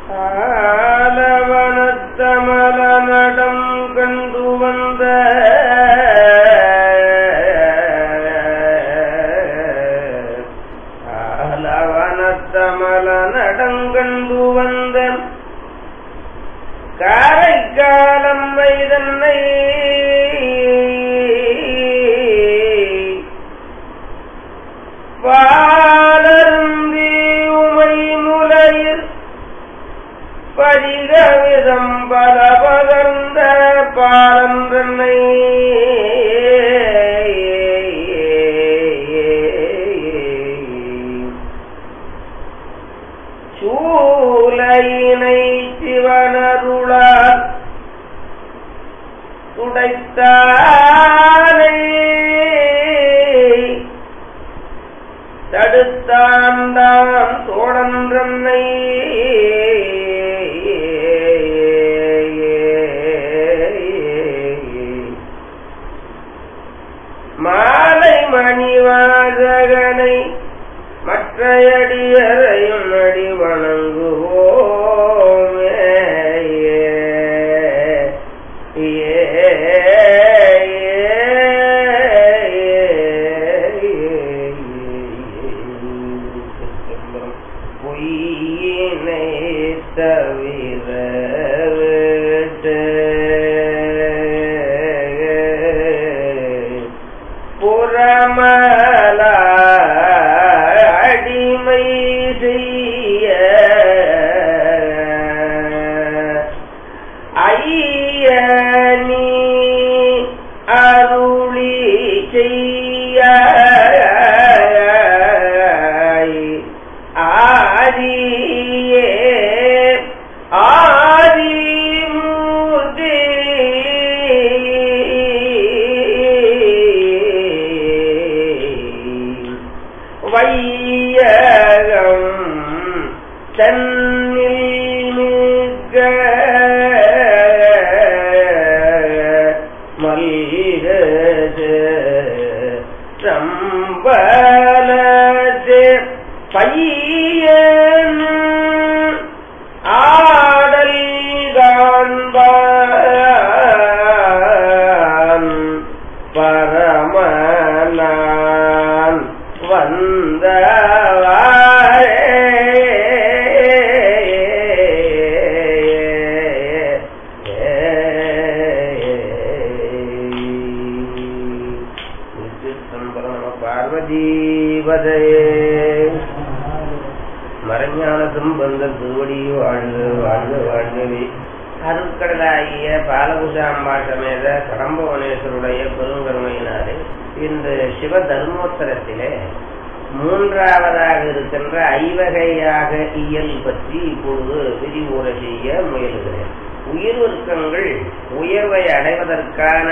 ஆலவனத்தமல நடம் கண்டு வந்த ஆலவனத்தமல நடங்கண்டு வந்த காரைக்காலம் மைதன்னை பாலருந்தி உமை முலையில் பதிகவிதம் பல பகர்ந்த பாலன்றனை சூலையினை சிவனருளால் துடைத்தானை தடுத்தாண்டான் தோழன்றன்னை மாலை மணிவாசகனை மற்றையடியரையும் அடி வணங்குவோமே பொய்யினை தவிர விட்டு புறமல அடிமை செய்ய ஐயனி அருளி செய்ய ஆதியே ஆதிமூர்த்தி வையகம் தன்னில் மிக்க மல்கது சம்பலது பையன் ஆடல் காண்பான் பரமனான் பார்வதீபதே மரஞான சம்பந்த திருவடி வாழ்க வாழ்க வாழ்கவே அருட்கடலாகிய பாலகுசாம்பாள் சமேத கடம்பவனேஸ்வருடைய பெருங்கருமையினாலே இந்த சிவ தர்மோத்தரத்திலே மூன்றாவதாக இருக்கின்ற ஐவகையாக இயல் பற்றி இப்பொழுது விரிவுரை செய்ய முயலுகிறேன் உயிர் வர்க்கங்கள் உயர்வை அடைவதற்கான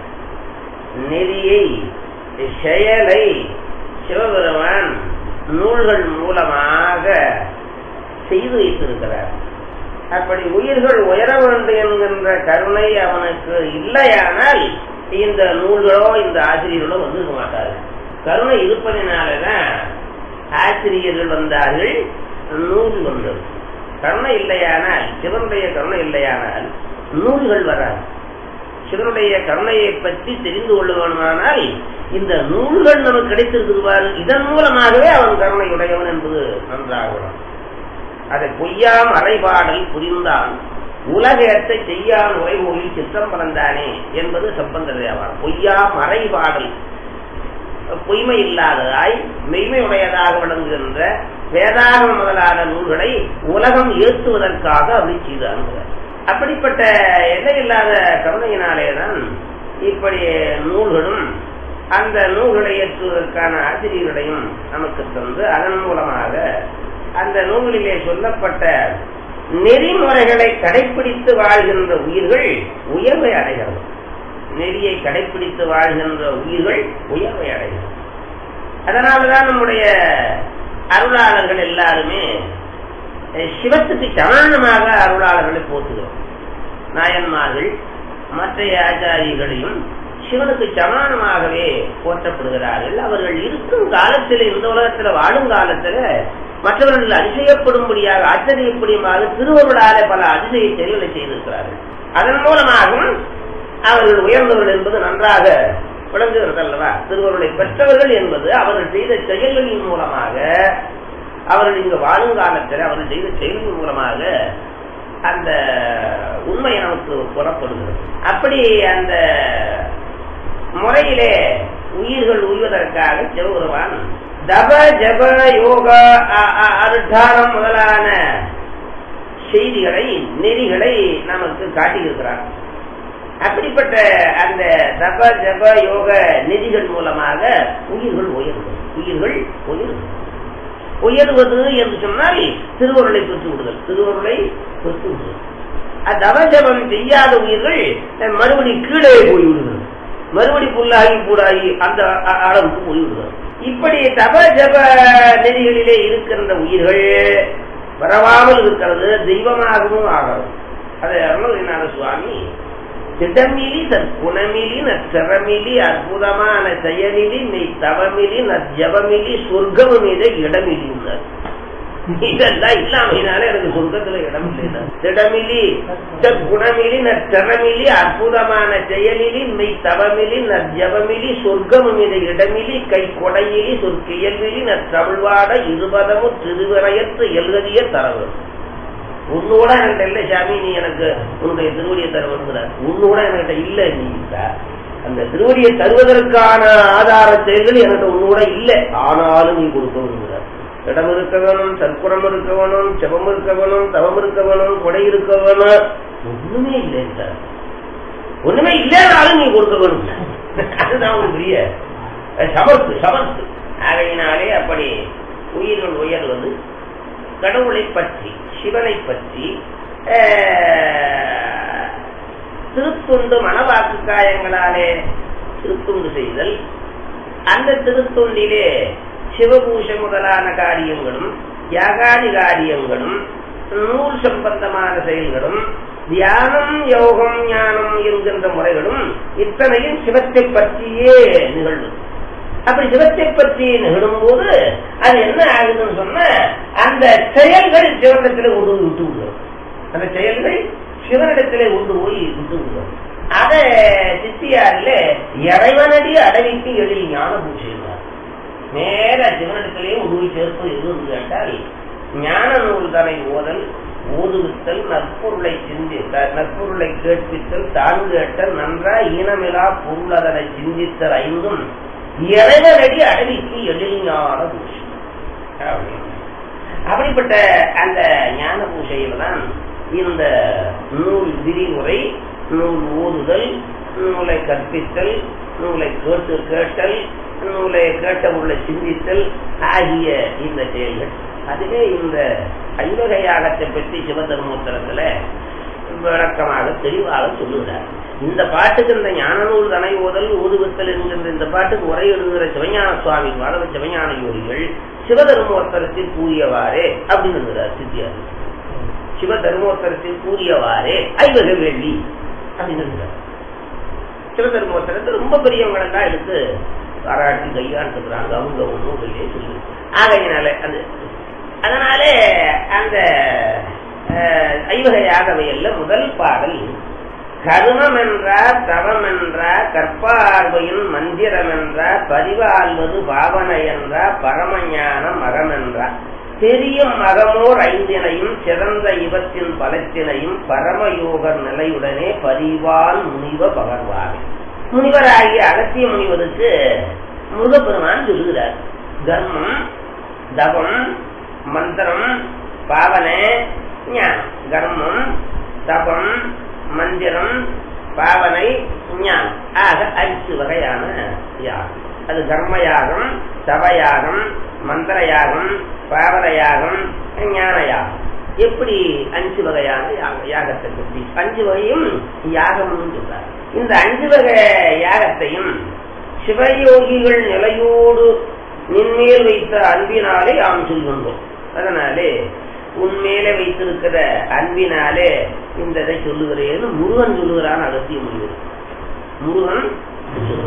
நெறியை செயலை சிவபெருமான் நூல்கள் மூலமாக செய்து வைத்திருக்கிறார் அப்படி உயிர்கள் உயர வேண்டும் என்கின்ற கருணை அவனுக்கு இல்லையானால் இந்த நூல்களோ இந்த ஆசிரியர்களோ வந்திருக்க மாட்டார்கள் கருணை இருப்பதினாலதான் ஆசிரியர்கள் வந்தார்கள் நூல் வந்தது கருணை இல்லையானால் சிவனுடைய கருணை இல்லையானால் நூல்கள் வராது சிவனுடைய கருணையை பற்றி தெரிந்து கொள்ள வேணுமானால் இந்த நூல்கள் நமக்கு கிடைத்திருக்கிறார் இதன் மூலமாகவே அவன் கருணை உடையவன் என்பது நன்றாகணும் அதை பொய்யாம் அறைபாடல் புரிந்தான் உலகத்தை செய்யான் உரைமொழியில் சித்தம் பறந்தானே என்பது சம்பந்த தேவாரம் பொய்யாம் அறைபாடல் பொய்மை இல்லாததாய் மெய்மையுடையதாக விளங்குகின்ற வேதாகம் முதலான நூல்களை உலகம் ஏற்றுவதற்காக அப்படி செய்தாங்க அப்படிப்பட்ட எல்லையில்லாத கருணையினாலேதான் இப்படி நூல்களும் அந்த நூல்களை ஏற்றுவதற்கான ஆசிரியர்களையும் நமக்கு தந்து அதன் மூலமாக அந்த நூலிலே சொல்லப்பட்ட நெறிமுறைகளை கடைபிடித்து வாழ்கின்ற உயிர்கள் உயர்வை அடைகிறது நெறியை கடைபிடித்து வாழ்கின்ற உயிர்கள் உயர்வை அடைகிறது அதனாலதான் நம்முடைய அருளாளர்கள் எல்லாருமே சிவத்துக்கு சமானமாக அருளாளர்களை போற்றுகிறோம் நாயன்மார்கள் மற்ற ஆச்சாரியர்களையும் சிவனுக்கு சமானமாகவே போற்றப்படுகிறார்கள் அவர்கள் இருக்கும் காலத்தில் இந்த உலகத்துல வாழும் காலத்துல மற்றவர்கள் அதிசயப்படும்படியாக ஆச்சரியப்படுமாக திருவருளாலே பல அதிசய செயல்களை செய்திருக்கிறார்கள் அதன் மூலமாகவும் அவர்கள் உயர்ந்தவர்கள் என்பது நன்றாக விளங்குகிறது அல்லவா திருவருளை பெற்றவர்கள் என்பது அவர்கள் செய்த செயல்களின் மூலமாக அவர்கள் இங்கு வாழும் காலத்தில் அவர்கள் செய்த செயல்களின் மூலமாக அந்த உண்மை நமக்கு புறப்படுகிறது அப்படி அந்த முறையிலே உயிர்கள் உய்வதற்காக சிவபெருமான் தப ஜப யோக அருட்டாரம் முதலான செய்திகளை நெறிகளை நமக்கு காட்டியிருக்கிறார் அப்படிப்பட்ட அந்த தப ஜப யோக நெறிகள் மூலமாக உயிர்கள் உயர்வு உயிர்கள் உயர்வு உயர்வது என்று சொன்னால் திருவருளை பெற்று விடுதல் திருவருளை பெற்று விடுதல் தவஜபம் செய்யாத உயிர்கள் மறுபடி கீழே போய்விடுகிறது மறுபடி புல்லாகி கூடாகி அந்த அளவுக்கு போய்விடுகிறது இப்படி தப ஜப நெறிகளிலே இருக்கின்ற உயிர்கள் பரவாமல் இருக்கிறது தெய்வமாகவும் ஆகிறது அதை அருணகிரிநாத சுவாமி திடமிலி தற்குணமிலி நற்சரமிலி அற்புதமான செயலிலி மெய் தவமிலி நற்ஜபமிலி சொர்க்கம் மீத இடமிலி இதெல்லாம் இல்லாமையினால எனக்கு சொர்க்கத்துல இடம் இல்லை திடமிலி குணமிலி நற்சரமிலி அற்புதமான செயலிலி மெய் தவமிலி நற்ஜபமிலி சொர்க்கம் மீத இடமிலி கை கொடையிலி சொற்கியல்விலி நற்றமிழ்வாட இருபதமும் திருவிரயத்து எழுதிய தரவு உன்னோட என்கிட்ட இல்ல சாமி நீ எனக்கு உன்னுடைய திருவடியை தருவதுங்கிற உன்னோட என்கிட்ட இல்ல நீ அந்த திருவடியை தருவதற்கான ஆதார செயல்கள் எனக்கு உன்னோட இல்ல ஆனாலும் நீ கொடுக்கணுங்கிற இடம் இருக்க வேணும் சற்குணம் இருக்க வேணும் செபம் இருக்க வேணும் தவம் இருக்க வேணும் கொடை இருக்க வேணும் ஒண்ணுமே இல்லை சார் ஒண்ணுமே இல்லைனாலும் நீ கொடுக்க வேணும் அதுதான் ஒரு பெரிய சமர்த்து சமர்த்து ஆகையினாலே அப்படி உயிர்கள் உயர்வது கடவுளை பற்றி சிவனை பற்றி திருத்துண்டு மனவாக்கு காயங்களாலே திருத்துண்டு செய்தல் அந்த திருத்துண்டிலே சிவபூஷ முதலான காரியங்களும் யாகாதி காரியங்களும் நூல் சம்பந்தமான செயல்களும் தியானம் யோகம் ஞானம் என்கின்ற முறைகளும் இத்தனையும் சிவத்தை பற்றியே நிகழ்வு அப்படி சிவத்தை பற்றி நிகழும் போது அது என்ன ஆகுதுன்னு சொன்ன அந்த செயல்கள் சிவனிடத்திலே கொண்டு போய் விட்டு விடுவோம் அந்த செயல்கள் சிவனிடத்திலே கொண்டு போய் விட்டு விடுவோம் அத சித்தியாரில இறைவனடி அடவிக்கு எழில் ஞான பூஜைனார் நேர சிவனிடத்திலே கொண்டு போய் சேர்ப்பது எது என்று கேட்டால் ஞான நூல் தனை ஓதல் ஓதுவித்தல் நற்பொருளை சிந்தித்தல் நற்பொருளை கேட்பித்தல் தான் கேட்டல் நன்றா ஈனமிலா பொருள் அதனை சிந்தித்தல் ஐந்தும் இறைவனடி அடவிக்கு எழிஞான பூஜை அப்படிப்பட்ட அந்த ஞான பூஜையில் தான் இந்த நூல் விதிமுறை நூல் ஓதுதல் நூலை கற்பித்தல் நூலை கேட்டு கேட்டல் நூலை கேட்ட உள்ள சிந்தித்தல் ஆகிய இந்த செயல்கள் அதுவே இந்த ஐவகை யாகத்தை பற்றி சிவதர்மோத்தரத்துல விளக்கமாக தெளிவாக சொல்லுகிறார் இந்த பாட்டுக்கு இந்த ஞான நூல் தனை ஓதல் ஊதுவித்தல் என்கின்ற இந்த பாட்டுக்கு உரை எழுதுகிற சிவஞான சுவாமி மாதவ சிவஞான யோகிகள் சிவதர்மோத்தரத்தில் கூறியவாறே அப்படின்னு எழுதுகிறார் சித்தியார் சிவதர்மோத்தரத்தில் கூறியவாறே ஐவகை வேள்வி அப்படின்னு எழுதுகிறார் சிவதர்மோத்தரத்தை ரொம்ப பெரியவங்களெல்லாம் எடுத்து பாராட்டி கையாண்டுக்கிறாங்க அவங்க ஒன்றும் கையிலே சொல்லி ஆகையினால அது அதனாலே அந்த ஐவகையாகவையல்ல முதல் பாடல் கருமம் என்றார் தவம் என்றார் கற்பார்வையின் மந்திரம் என்றார் பதிவாழ்வது பாவனை என்றார் பரமஞானம் மரம் என்றார் தெரியும் மகமோர் ஐந்தினையும் சிறந்த இவற்றின் பலத்தினையும் பரமயோக நிலையுடனே பதிவால் முனிவ பகர்வார் முனிவராகிய அகத்திய முனிவருக்கு முருகப்பெருமான் சொல்லுகிறார் தர்மம் தவம் மந்திரம் பாவனை ஞானம் கர்மம் தபம் மந்திரம் பாவனை ஞானம் ஆக அஞ்சு வகையான யாகம் அது கர்மயாகம் தவயாகம் மந்திரயாகம் பாவனையாகம் ஞான யாகம் எப்படி அஞ்சு வகையான யாகத்தை பற்றி அஞ்சு வகையும் யாகம்னு சொல்றார் இந்த அஞ்சு வகை யாகத்தையும் சிவயோகிகள் நிலையோடு நின்மேல் வைத்த அன்பினாலே நாம் சொல்கின்றோம் அதனாலே உன்மேலே வைத்திருக்கிற அன்பினாலே இந்த இதை சொல்லுகிறேன்னு முருகன் சொல்லுகிறான் அகத்திய முடிவு முருகன்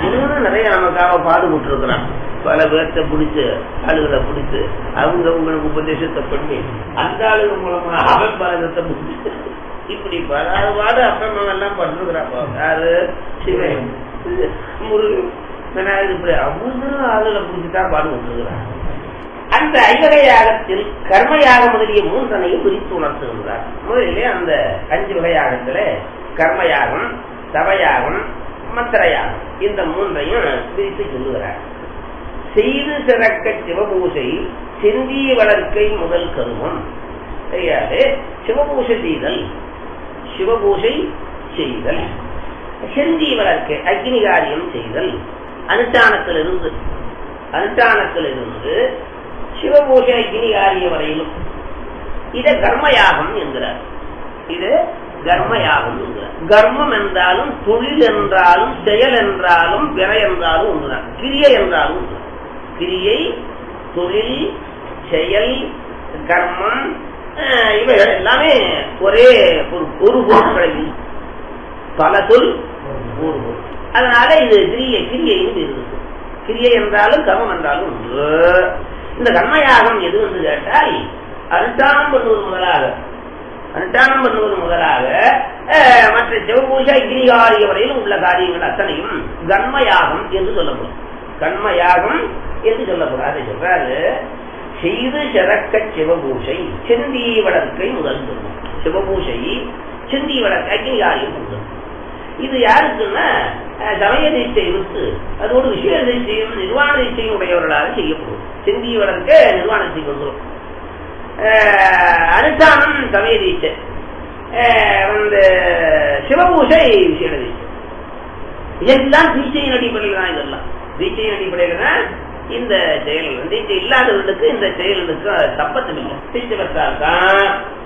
முருகனும் நிறைய நமக்காக பாடுபட்டு இருக்கிறான் பல பேர்த்த பிடிச்சு ஆளுகளை பிடிச்சு அவங்க உங்களுக்கு உபதேசத்தை பண்ணி அந்த ஆளுங்க மூலமா அவன் பாதத்தை பிடிச்சு இப்படி பல பாடு அப்பமா எல்லாம் பண்ணிருக்கிறாப்பா யாரு சிவன் முருகன் விநாயகர் இப்படி அவங்க ஆளுகளை பிடிச்சுதான் பாடு விட்டுருக்கிறான் அந்த ஐவகை யாகத்தில் கர்மயாக முதலிய மூன்றனையும் பிரித்து உணர்த்துகின்றார் முதலிலே அந்த அஞ்சு வகை யாகத்துல கர்மயாகம் தவயாகம் மந்திரயாகம் இந்த மூன்றையும் பிரித்து சொல்லுகிறார் செய்து சிறக்க சிவபூசை செந்தி வளர்க்கை முதல் கருமம் ஐயாவே சிவபூசை செய்தல் சிவபூசை செய்தல் செந்தி வளர்க்கை அக்னி காரியம் செய்தல் அனுஷ்டானத்திலிருந்து அனுஷ்டானத்திலிருந்து சிவபூஷை அக்னி காரியம் வரையிலும் இத கர்மயாகம் என்கிறார் இது கர்மயாகம் என்கிறார் கர்மம் என்றாலும் தொழில் என்றாலும் செயல் என்றாலும் பிற என்றாலும் ஒன்றுதான் கிரியை என்றாலும் ஒன்றுதான் கிரியை தொழில் செயல் கர்மம் அஹ், இவைகள் எல்லாமே ஒரே ஒரு ஒரு பொருட்களை பல சொல் ஒரு பொருள் அதனால இது கிரியை கிரியைன்னு இருக்கு கிரியை என்றாலும் கர்மம் என்றாலும் ஒன்று இந்த கர்மயாகம் எது என்று கேட்டால் அனுஷ்டானம் பண்ணுவது முதலாக அனுஷ்டானம் பண்ணுவது முதலாக அஹ், மற்ற சிவபூஜை கிரிகாரிய வரையிலும் உள்ள காரியங்கள் அத்தனையும் கர்மயாகம் என்று சொல்லப்படும் கர்மயாகம் என்று சொல்லப்படும் அதை சொல்றாரு செய்து சிறக்க சிவபூஷை செந்தி வளர்க்கை முதல் சொல்லும் சிவபூஷை செந்தி வளர்க்கை அக்னிகாரியம் முதல் இது யாருக்குன்னா அஹ், சமய தீட்சை விட்டு அதோடு விஷய தீட்சையும் நிர்வாண தீட்சையும் உடையவர்களாக செய்யப்படும் செந்தி வளர்க்க நிர்வாணத்துக்கு வந்துடும் அனுஷ்டானம் சமய தீட்சை அஹ், வந்து சிவபூஷை விஷய தீட்சை இதெல்லாம் தீட்சையின் அடிப்படையில் தான் இதெல்லாம் தீட்சையின் அடிப்படையில் தான் இந்த செயல் தீட்சை இல்லாதவர்களுக்கு இந்த செயலுக்கு சம்பத்தம் இல்லை தீட்சை பெற்றால் தான்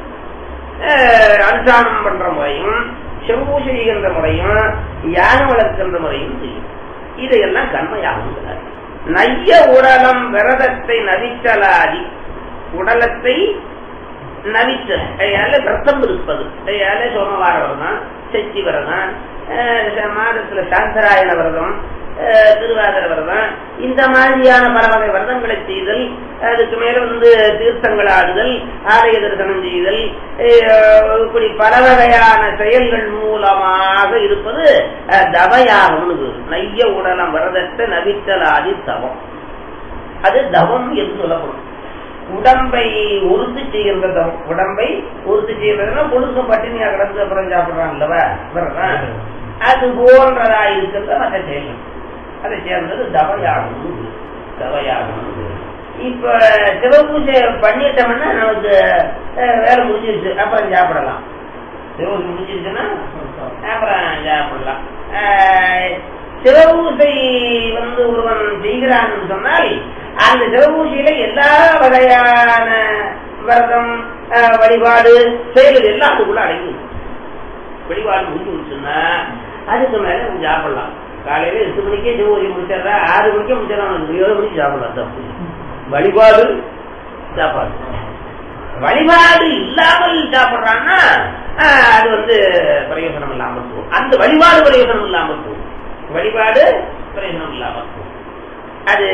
அஹ், அனுஷ்டானம் பண்ற முறையும் செவ்வூசி செய்கின்ற முறையும் யானை வளர்க்கின்ற முறையும் செய்யும் இதையெல்லாம் கண்மையாகும் நைய உடலம் விரதத்தை நவித்தலாதி உடலத்தை நவித்தல் கையால விரதம் இருப்பது கையால சோமவார விரதம் செச்சி விரதம் அஹ், மாதத்துல சாந்தராயண விரதம் அஹ், திருவாதிர விரதம் இந்த மாதிரியான பல வகை விரதங்களை செய்தல் அதுக்கு மேல வந்து தீர்த்தங்கள் ஆடுதல் ஆலய தரிசனம் செய்தல் அஹ், இப்படி பல வகையான செயல்கள் மூலமாக இருப்பது அஹ், தவயாகம்னு பேரு. நைய உடலம் விரதத்தை நவித்தலாதி தவம் அது தவம் என்று சொல்லப்படும் உடம்பை உறுதி செய்கின்ற தவம் உடம்பை உறுதி செய்கிறதுனா பொழுதும் பட்டினியா கிடந்து அப்புறம் சாப்பிடுறான் அல்லவா விரதம். அது போன்றதா இருக்கிறத மற்ற செயல்கள் அதை சேர்ந்தது தவயாகும் தவயாகும் இப்ப சிவபூஜை பண்ணிட்டோம்னா நமக்கு அஹ், வேலை முடிஞ்சிருச்சு அப்புறம் சாப்பிடலாம் சிவபூஜை முடிஞ்சிருச்சுன்னா அப்புறம் சாப்பிடலாம் அஹ், சிவபூஜை வந்து ஒருவன் செய்கிறான்னு சொன்னால் அந்த சிவபூஜையில எல்லா வகையான விரதம் அஹ், வழிபாடு செயல்கள் எல்லாம் அதுக்குள்ள அடங்கி இருக்கும். வழிபாடு முடிஞ்சுச்சுன்னா அதுக்கு மேல கொஞ்சம் சாப்பிடலாம் காலையில எட்டு மணிக்கே சிவபூஜை முடிச்சிடுறா ஆறு மணிக்கே முடிச்சிடலாம் ஏழு மணிக்கு சாப்பிடலாம் தப்பு வழிபாடு சாப்பாடு வழிபாடு இல்லாமல் சாப்பிடுறான்னா ஆஹ், அது வந்து பிரயோஜனம் இல்லாமல் போகும் அந்த வழிபாடு பிரயோஜனம் இல்லாமல் போகும் வழிபாடு பிரயோஜனம் இல்லாமல் போகும் அது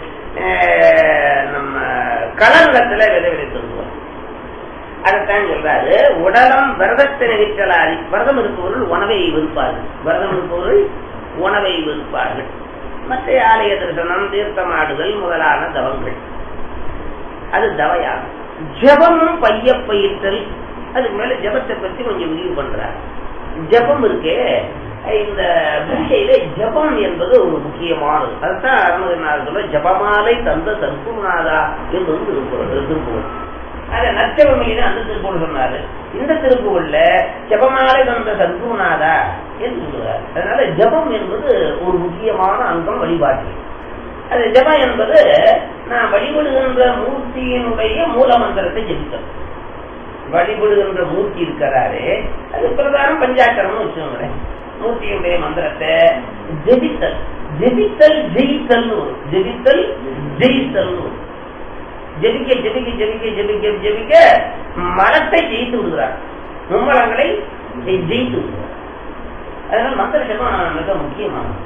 ஆஹ், நம்ம களங்கத்துல விதை விதைத்திருந்தோம் அதைத்தான் சொல்றாரு உடலம் விரதத்தை நிகழ்த்தலாதி விரதம் இருப்பவர்கள் உணவை வெறுப்பார்கள் விரதம் இருப்பவர்கள் உணவை வெறுப்பார்கள் மற்ற ஆலய தரிசனம் தீர்த்தமாடுதல் முதலான தவங்கள் அது தவையாகும் ஜபமும் பைய பயிர்த்தல் அதுக்கு மேல ஜபத்தை பத்தி கொஞ்சம் விரிவு பண்றார் ஜபம் இருக்கே இந்த பூஜையில ஜபம் என்பது ஒரு முக்கியமானது அதுதான் அருணகிரிநாதர் சொல்ல ஜபமாலை தந்த சர்க்குநாதா என்பது திருக்குறள் திருக்குறள் அத நச்சவமையில அந்த திருக்குறள் சொன்னாரு இந்த திருக்குறள்ல ஜபமாலை தந்த சர்க்குநாதா என்று சொல்லுவார் அதனால ஜபம் என்பது ஒரு முக்கியமான அங்கம் வழிபாட்டில் அது ஜபம் என்பது நான் வழிபடுகின்ற மூர்த்தியினுடைய மூல மந்திரத்தை ஜபித்தல் வழிபடுகின்ற மூர்த்தி இருக்கிறாரே அது பிரதானம் பஞ்சாக்கரம்னு வச்சுக்கோங்களேன் மூர்த்தியினுடைய மந்திரத்தை ஜெபித்தல் ஜெபித்தல் ஜெயித்தல் ஜெபித்தல் ஜெயித்தல் ஜெபிக்க ஜெபிக்க ஜெபிக்க ஜெபிக்க ஜெபிக்க மரத்தை ஜெயித்து விடுகிறார் மும்மலங்களை ஜெயித்து விடுகிறார் அதனால மந்திர ஜபம் மிக முக்கியமானது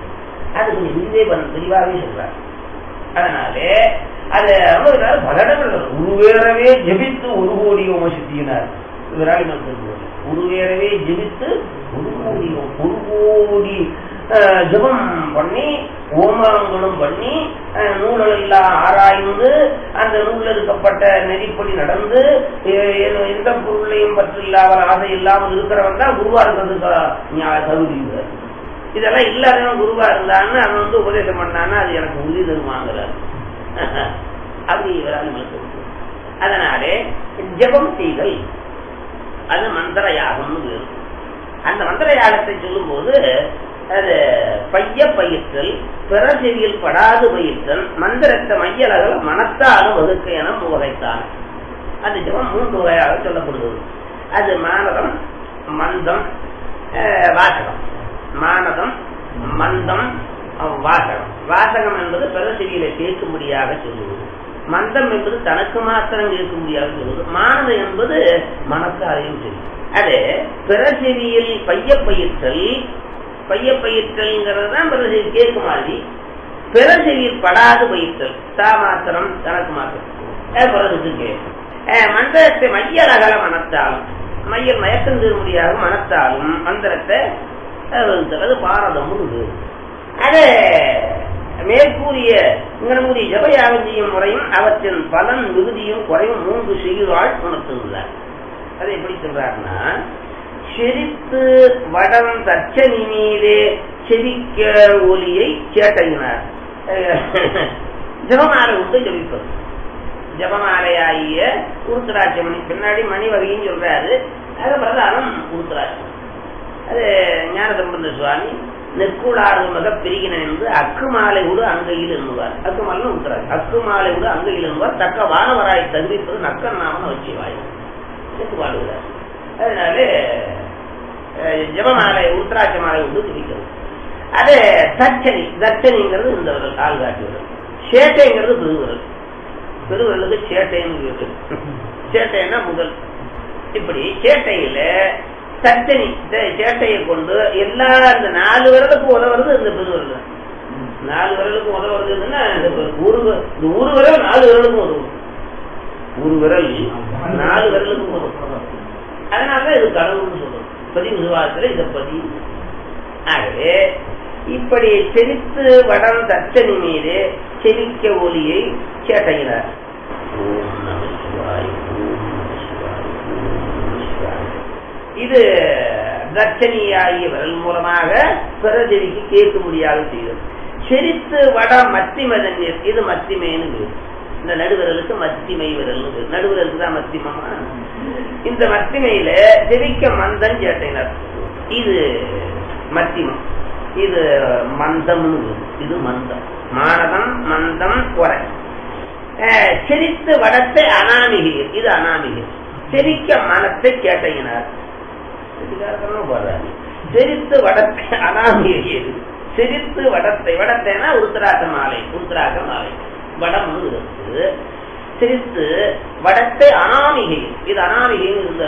அது கொஞ்சம் விரிவே பண்ண தெளிவாகவே சொல்றார் அதனாலே அது அனுபவித்தார் பல இடங்கள் உருவேறவே ஜெபித்து ஒரு கோடி ஓம சித்தியினார் விராலி மந்திரம் உருவேறவே ஜெபித்து ஒரு கோடி ஒரு கோடி அஹ், ஜெபம் பண்ணி ஓமங்களும் பண்ணி அஹ், நூல்கள் எல்லாம் ஆராய்ந்து அந்த நூலில் இருக்கப்பட்ட நெறிப்படி நடந்து எ- எ- எந்த பொருளையும் பற்று இல்லாமல் ஆசை இல்லாமல் இருக்கிறவன் தான் குருவா இருக்கிறதுக்கு ஞா- தகுதி இது. இதெல்லாம் இல்லாதவன் குருவா இருந்தான்னு அவன் வந்து உபதேசம் பண்ணான்னா அது எனக்கு உறுதி தருமாங்கிறார் அப்படி இவரால் மறுத்து அதனாலே ஜெபம் செய்தல் அது மந்திர யாகம்னு பேரு. அந்த மந்திர யாகத்தை சொல்லும் போது அது பைய பயிற்றல் பிற செவியில் படாது பயிற்றல் மந்திரத்தை மையலகல மனத்தாலும் வகுக்க என முகவைத்தான் அந்த ஜெபம் மூன்று வகையாக சொல்லப்படுகிறது அது மானதம் மந்தம் அஹ், வாசகம் மானதம் மந்தம் அஹ், வாசகம் வாசகம் என்பது பிற செவியில கேட்கும்படியாக சொல்லுவது மந்தம் என்பது தனக்கு மாத்திரம் கேட்கும்படியாக சொல்லுவது மானதம் என்பது மனத்தாரையும் சரி அது பிற செவியில் பைய பயிற்றல் பைய பயிற்றல்ங்கிறது தான் பிற செவி கேட்கும் மாதிரி பிற செவியில் படாது பயிற்றல் தா மாத்திரம் தனக்கு மாத்திரம் அஹ், பிறருக்கு கேட்கும் அஹ், மந்திரத்தை மையல் அகல மனத்தாலும் மையல் மயக்கம் தீர்முடியாக மனத்தாலும் மந்திரத்தை அஹ், வகுத்தல். அது பாரதம் அது மேற்கூறிய இங்கனமுடைய ஜபயாகம் செய்யும் முறையும் அவற்றின் பலன் மிகுதியும் குறையும் மூன்று செய்கிறாள் உணர்த்துகிறார் அதை எப்படி சொல்றாருன்னா செரித்து வடம் தச்சனி மீதே செரிக்க ஒலியை கேட்டங்கினார் ஜபமாலை விட்டு ஜபிப்பது ஜபமாலையாகிய உருத்தராட்சி மணி பின்னாடி மணி வகையும் சொல்றாரு அது பிரதானம் உருத்தராட்சி அது ஞானசம்பந்த சுவாமி நெற்கூடாறு மக பிரிகின என்று அக்குமாலை விடு அங்கையில் எண்ணுவார் அக்குமாலை உத்தரார் அக்குமாலை விடு அங்கையில் எண்ணுவார் தக்க வானவராய் தகுதிப்பது நக்கன் நாமன வச்சு வாய் என்று பாடுகிறார் அதனால அஹ், ஜெபமாலை உத்தராட்ச மாலை விட்டு ஜபிக்கிறது அது தச்சனி தச்சனிங்கிறது இந்த விரல் ஆள் காட்டி விரல் சேட்டைங்கிறது பெருவிரல் பெருவிரலுக்கு சேட்டைன்னு பேரு சேட்டைன்னா முதல் இப்படி சேட்டையில தச்சனி இந்த சேட்டையை கொண்டு எல்லா இந்த நாலு விரலுக்கும் உதவுறது இந்த பெருவிரல் தான். நாலு விரலுக்கும் உதவுறதுன்னா இந்த ஒரு வி- இந்த ஒரு விரல் நாலு விரலுக்கும் உதவும் ஒரு விரல் நாலு விரலுக்கும் உதவும் அதனாலதான் இது கடவுள்னு சொல்றோம் பதிவு விசுவாசத்துல இதை பதிவு ஆகவே இப்படி செரித்து வடம் தச்சனி மீது செரிக்க ஒலியை கேட்கிறார் ஓம் நம சிவாய் ஓம் நம சிவாய் ஓம் நம சிவாய். இது தட்சணியாகிய விரல் மூலமாக பிறதெவிக்கு கேட்க முடியாது செய்தது செரித்து வட மத்திமதன்யர் இது மத்திமைன்னு பேரு. இந்த நடுவிரலுக்கு மத்திமை விரல்னு பேரு. நடுவிரலுக்கு தான் மத்திமமா இந்த மத்திமையில ஜெபிக்க மந்தன் சேட்டையினர் இது மத்திமம் இது மந்தம்னு பேரு. இது மந்தம் மானதம் மந்தம் குறை அஹ், செரித்து வடத்தை அனாமிகர் இது அனாமிகர் செரிக்க மனத்தை கேட்டையினார் இதுக்காகத்தான் போடுறாரு. செரித்து வடத்தை அனாமிகர் செரித்து வடத்தை வடத்தைனா உருத்தராட்ட மாலை உருத்தராட்ட மாலை வடம் இருக்கு சிரித்து வடத்தை அனாமிகை இது அனாமிகை இந்த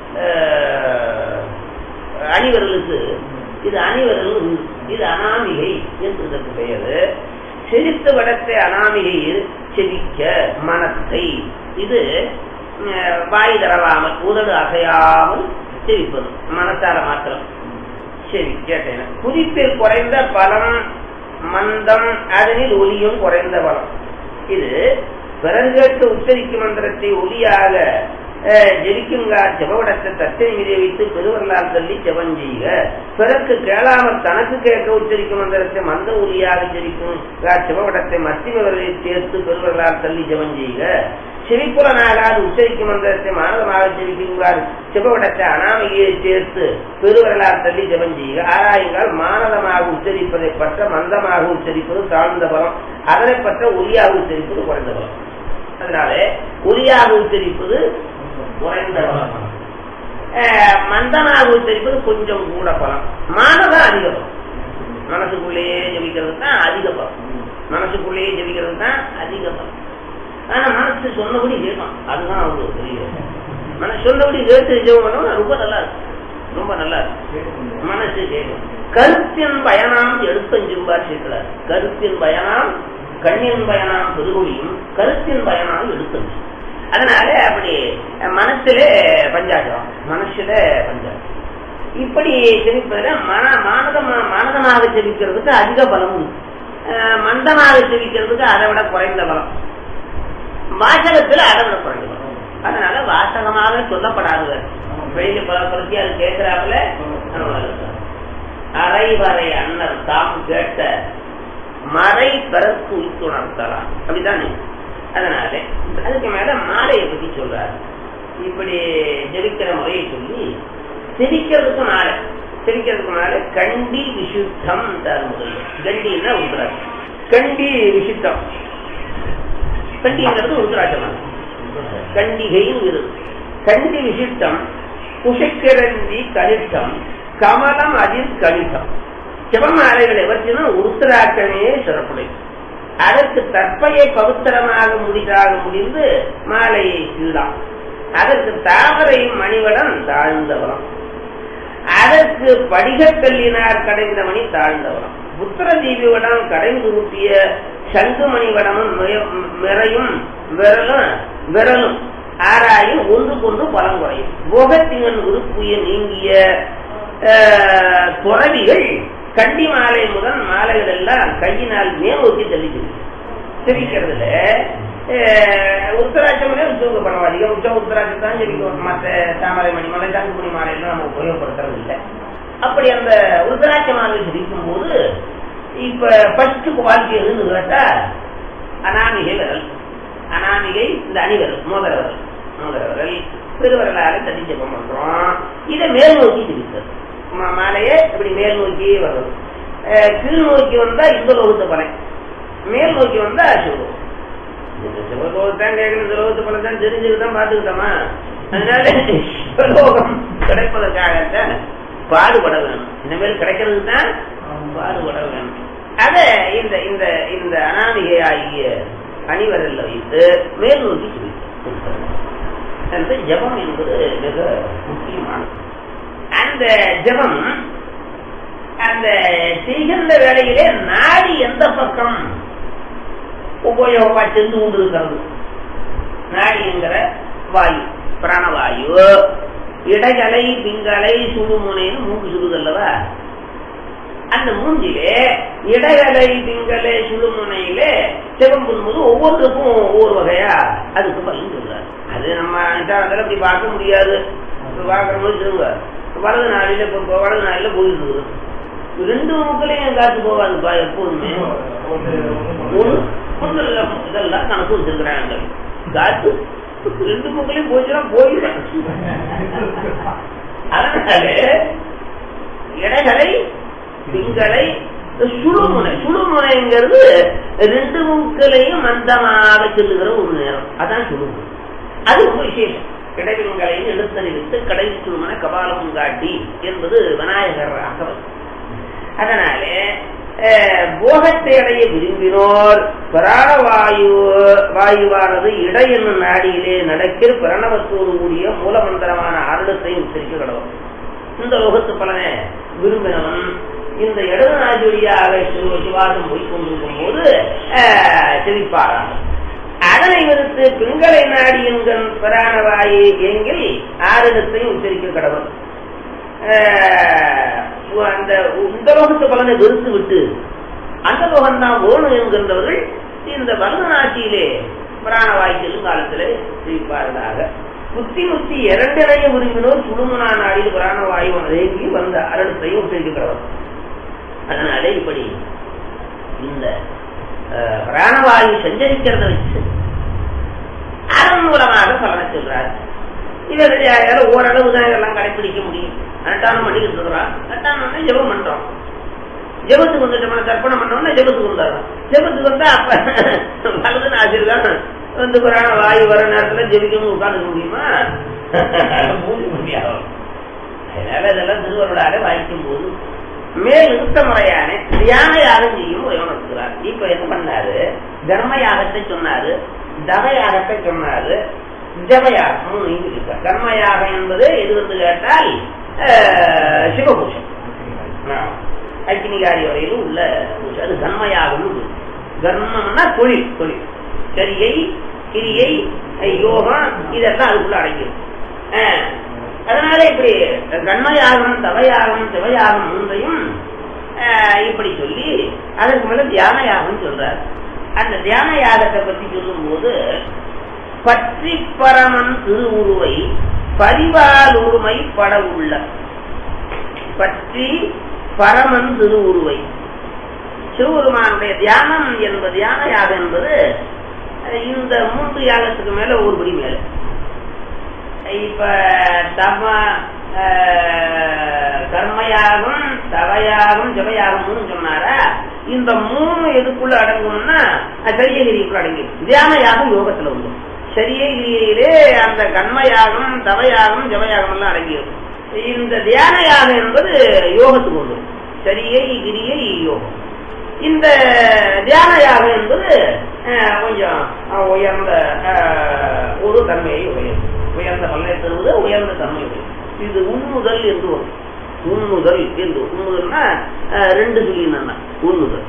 அஹ், அணிவரலுக்கு இது அணிவரல் இது அனாமிகை என்று இதற்கு பெயர் செரித்து வடத்தை அனாமிகையில் செவிக்க மனத்தை இது அஹ், வாய் தரவாமல் உதடு அசையாமல் செவிப்பது மனத்தால மாத்திரம் சரி கேட்டேன் குறிப்பில் குறைந்த பலம் மந்தம் அதனில் ஒலியும் குறைந்த பலம் இது பிறகு கேட்டு உச்சரிக்கும் மந்திரத்தை ஒலியாக அஹ், ஜெபிக்குங்கார் ஜபவடத்தை தத்தை மீது வைத்து பெருவரலால் தள்ளி ஜெபம் செய்க பிறகு கேளாமல் தனக்கு கேட்க உச்சரிக்கும் மந்திரத்தை மந்த ஒலியாக ஜெபிக்கும் ஜபவடத்தை மத்திய விரலில் சேர்த்து பெருவரலால் தள்ளி ஜெபம் செய்க செவிப்புலனாகாது உச்சரிக்கும் மந்திரத்தை மானதமாக ஜெபிக்குங்கார் செபவடத்தை அனாமையை சேர்த்து பெருவரலால் தள்ளி ஜெபம் செய்க ஆராயுங்கள் மானதமாக உச்சரிப்பதை பற்ற மந்தமாக உச்சரிப்பது தாழ்ந்த பலம் அதனை பற்ற ஒலியாக உச்சரிப்பது குறைந்த பலம் அதனால ஒலியாக உச்சரிப்பது குறைந்த பலம் அஹ், மந்தமாக உச்சரிப்பது கொஞ்சம் கூட பலம் மானதம் அதிக பலம் மனசுக்குள்ளேயே ஜபிக்கிறது தான் அதிக பலம் மனசுக்குள்ளேயே ஜபிக்கிறது தான் அதிக பலம் ஆனா மனசு சொன்னபடி கேட்கும் அதுதான் அவங்களுக்கு பெரிய மனசு சொன்னபடி கேட்டு ஜெபம் பண்ணவும் ரொம்ப நல்லா இருக்கும் ரொம்ப நல்லா இருக்கும் மனசு கேட்கும் கருத்தின் பயனாம் எடுத்தஞ்சும்பார் சேர்க்கிறார் கருத்தின் பயனாம் கண்ணின் பயனாம் பெருமொழியும் கருத்தின் பயனாம் எடுத்தஞ்சு அதனால அப்படி மனசுல பஞ்சாட்சம் மனசுல பஞ்சாட்சம் இப்படி செவிப்பதில் மன மானதமா மானதமாக செவிக்கிறதுக்கு அதிக பலம் உண்டு அஹ் மந்தமாக செவிக்கிறதுக்கு அதை விட குறைந்த பலம் வாசகத்துல அதை விட குறைந்த பலம் அதனால வாசகமாக சொல்லப்படாதவர் வெளியில பல பத்தி அது கேட்கிறாப்புல அரைவரை அண்ணர் தாம் கேட்ட மறை பெறத்து உயிர்த்துணர்த்தலாம் அப்படித்தானே அதனால அதுக்கு மேல மாலையை பத்தி சொல்றாரு இப்படி ஜெபிக்கிற முறையை சொல்லி சிரிக்கிறதுக்கு மேல சிரிக்கிறதுக்கு மேல கண்டி விசுத்தம் தருமுதல் கண்டின்னா உருத்ராட்சம் கண்டி விசுத்தம் கண்டிங்கிறது உருத்ராட்சம் கண்டிகையும் இருக்கு கண்டி விசிஷ்டம் குஷக்கிரந்தி கனிஷ்டம் கமலம் அதில் கணிதம் சிவமாலைகள் எவற்றினும் உருத்தராக்கமே சிறப்புடை அதற்கு தற்பையை பவித்திரமாக முடிதாக முடிந்து மாலையை கீழாம் அதற்கு தாமரை மணிவடம் தாழ்ந்தவரம் அதற்கு படிகக்கல்லினார் கடைந்த மணி தாழ்ந்தவரம் புத்திர தீபிவடம் கடைந்துருட்டிய சங்குமணி வடமும் மிறையும் விரலும் விரலும் ஆராயும் ஒன்றுக்கொன்று பலம் குறையும் போகத்தின் உறுப்புய நீங்கிய துறவிகள் கண்டி மாலை முதல் மாலைகள் எல்லாம் கையினால் மேலோக்கி தெளிக்கிறது தெரிவிக்கிறதுல உத்தராட்சமே உத்தியோக பரவாயில்ல உச்சம் உத்தராட்சம் தான் ஜெபிக்கும் மற்ற தாமரை மணி மாலை தங்குமணி மாலையெல்லாம் நம்ம உபயோகப்படுத்துறது இல்லை அப்படி அந்த உத்தராட்ச மாலை ஜெபிக்கும் போது இப்ப ஃபர்ஸ்ட் குவாலிட்டி எதுன்னு கேட்டா அனாமிகை விரல் அனாமிகை இந்த அணிவரல் மோதிர விரல் மோதிர விரல் பெருவரலால தனி ஜபம் பண்றோம் இதை மேல் நோக்கி ஜெபிக்கிறது மாலையை இப்படி மேல் நோக்கி வர்றது கீழ் நோக்கி வந்தா இந்த லோகத்து பலன் மேல் நோக்கி வந்தா சிவலோகம் சிவலோகத்தான் கேட்கணும் சிவலோகத்து பலன் தான் தெரிஞ்சுட்டு தான் பார்த்துக்கிட்டோமா அதனால சிவலோகம் கிடைப்பதற்காகத்தான் பாடுபட வேணும் இனிமேல் கிடைக்கிறது தான் பாடுபட வேணும் அத இந்த இந்த இந்த அனாமிகை ஆகிய அணிவரல்ல வைத்து மேல் நோக்கி அந்த ஜபம் என்பது மிக முக்கியமானது அந்த ஜபம் அந்த செய்கின்ற வேலையிலே நாடி எந்த பக்கம் உபயோகமா சென்று கொண்டிருக்கிறது நாடி என்கிற வாயு பிராணவாயு இடகலை பிங்கலை சுடுமுனைன்னு மூன்று சுடுதல்லவா அந்த மூஞ்சிலே இடகலை பிங்கலை சுடுமுனையிலே சிவம்பும் போது ஒவ்வொருத்தருக்கும் ஒவ்வொரு வகையா அதுக்கு பலன் சொல்றாரு அது நம்ம நிதானத்தில் அப்படி பார்க்க முடியாது பார்க்கற போது சொல்லுங்க வலது நாளில இப்போ வலது நாளில போயிட்டு இருக்குது ரெண்டு முக்களையும் காத்து போகாதுப்பா எப்போதுமே இதெல்லாம் கணக்கு வச்சிருக்கிறாங்க காத்து ரெண்டு முக்களையும் போச்சுன்னா போயிடும் அதனால இடைகளை திங்களை சுழுமுனை சுழுமுனைங்கிறது ரெண்டு மூக்களையும் மந்தமாக செல்லுகிற ஒரு நேரம் அதான் சுழுமுனை அது ரொம்ப விசேஷம் இடைவிங்களையும் எழுத்தறிவித்து கடைசி சுழுமனை கபாலமும் காட்டி என்பது விநாயகர் அகவல் அதனாலே போகத்தை அடைய விரும்பினோர் பிராணவாயு வாயுவானது இடை என்னும் நாடியிலே நடக்கிற பிரணவத்தோடு கூடிய மூலமந்திரமான அருளத்தை உச்சரிக்க கடவுள் இந்த லோகத்து பலனை விரும்பினவன் இந்த இடது நாஜொழியாக சிவாசம் போய் கொண்டிருக்கும் போது செவிப்பாராம் அதனை விடுத்து பிங்களை நாடி என்கண் பிராணவாயு எங்கில் ஆறிடத்தையும் உச்சரிக்க கடவுள் அந்த இந்த லோகத்து பலனை வெறுத்து விட்டு அந்த லோகம் தான் வேணும் என்கின்றவர்கள் இந்த பரதநாட்டியிலே பிராணவாய் செல்லும் காலத்திலே ஜெயிப்பார்களாக புத்தி முத்தி இரண்டினைய விரும்பினோர் சுடுமுனா நாடில் பிராணவாயு தேங்கி வந்த அரடத்தையும் உச்சரிக்கிறவர் அதனாலே இப்படி இந்த பிராணவாயு சஞ்சரிக்கிறத வச்சு அதன் மூலமாக பலனை சொல்றார் இவர்கள் யாராலும் ஓரளவு தான் இதெல்லாம் கடைபிடிக்க முடியும் அட்டானம் பண்ணிக்கிட்டு இருக்கிறோம் அட்டானம் ஜெபம் பண்றோம் ஜெபத்துக்கு வந்துட்டு தர்ப்பணம் பண்ணோம்னா ஜெபத்துக்கு வந்துடுறோம் ஜெபத்துக்கு வந்தா அப்ப வலது ஆசிரியர் வந்து புராண வாயு வர நேரத்துல ஜெபிக்கணும் உட்காந்துக்க முடியுமா முடியாது அதனால இதெல்லாம் திருவருளாக வாய்க்கும் போது மேல் நிறுத்த முறையான தியான யாகம் செய்யும் முறையுணர்த்துகிறார் இப்ப என்ன பண்ணாரு தர்ம யாகத்தை சொன்னாரு தவ யாகத்தை சொன்னாரு ஜபயாகம் மூணு இருக்கு கர்ம யாகம் என்பது எது வந்து கேட்டால் அஹ், சிவபூஷம் அக்னிகாரி வரையிலும் உள்ள பூஜை அது கர்மயாகம் கர்மம்னா தொழில் தொழில் சரியை கிரியை அஹ், யோகம் இதெல்லாம் அதுக்குள்ள அடங்கிடும் அஹ், அதனால இப்படி கண்மயாகம் தவயாகம் சிவயாகம் மூன்றையும் அஹ், இப்படி சொல்லி அதற்கு மேல தியான யாகம் சொல்றார் அந்த தியான யாகத்தை பத்தி சொல்லும் போது பற்றி பரமன் திருவுருவை பரிவால் உரிமை பட உள்ள பற்றி பரமன் திருவுருவை சிவபெருமானுடைய தியானம் என்பது தியான யாகம் என்பது அஹ், இந்த மூன்று யாகத்துக்கு மேல ஒரு படி மேல இப்ப தம அஹ், கர்மயாகம் தவயாகம் ஜபயாகம்னு சொன்னாரா இந்த மூணு எதுக்குள்ள அடங்கும்னா அஹ், சரியகிரிக்குள்ள அடங்கிடும் தியான யாகம் யோகத்துல வந்து சரியகிரியிலே அந்த கர்மயாகம் தவயாகம் ஜபயாகம் எல்லாம் அடங்கிடும் இந்த தியான யாகம் என்பது யோகத்துக்கு வந்து சரியை கிரியை யோகம் இந்த தியான யாகம் என்பது அஹ், கொஞ்சம் அஹ், உயர்ந்த அஹ், ஒரு தன்மையை உடையது உயர்ந்த பல்லை தருவது உயர்ந்த தன்மை உடையது இது உண்முதல் என்று வரும் உண்முதல் என்று உண்முதல்னா அஹ், ரெண்டு சொல்லி உண்முதல்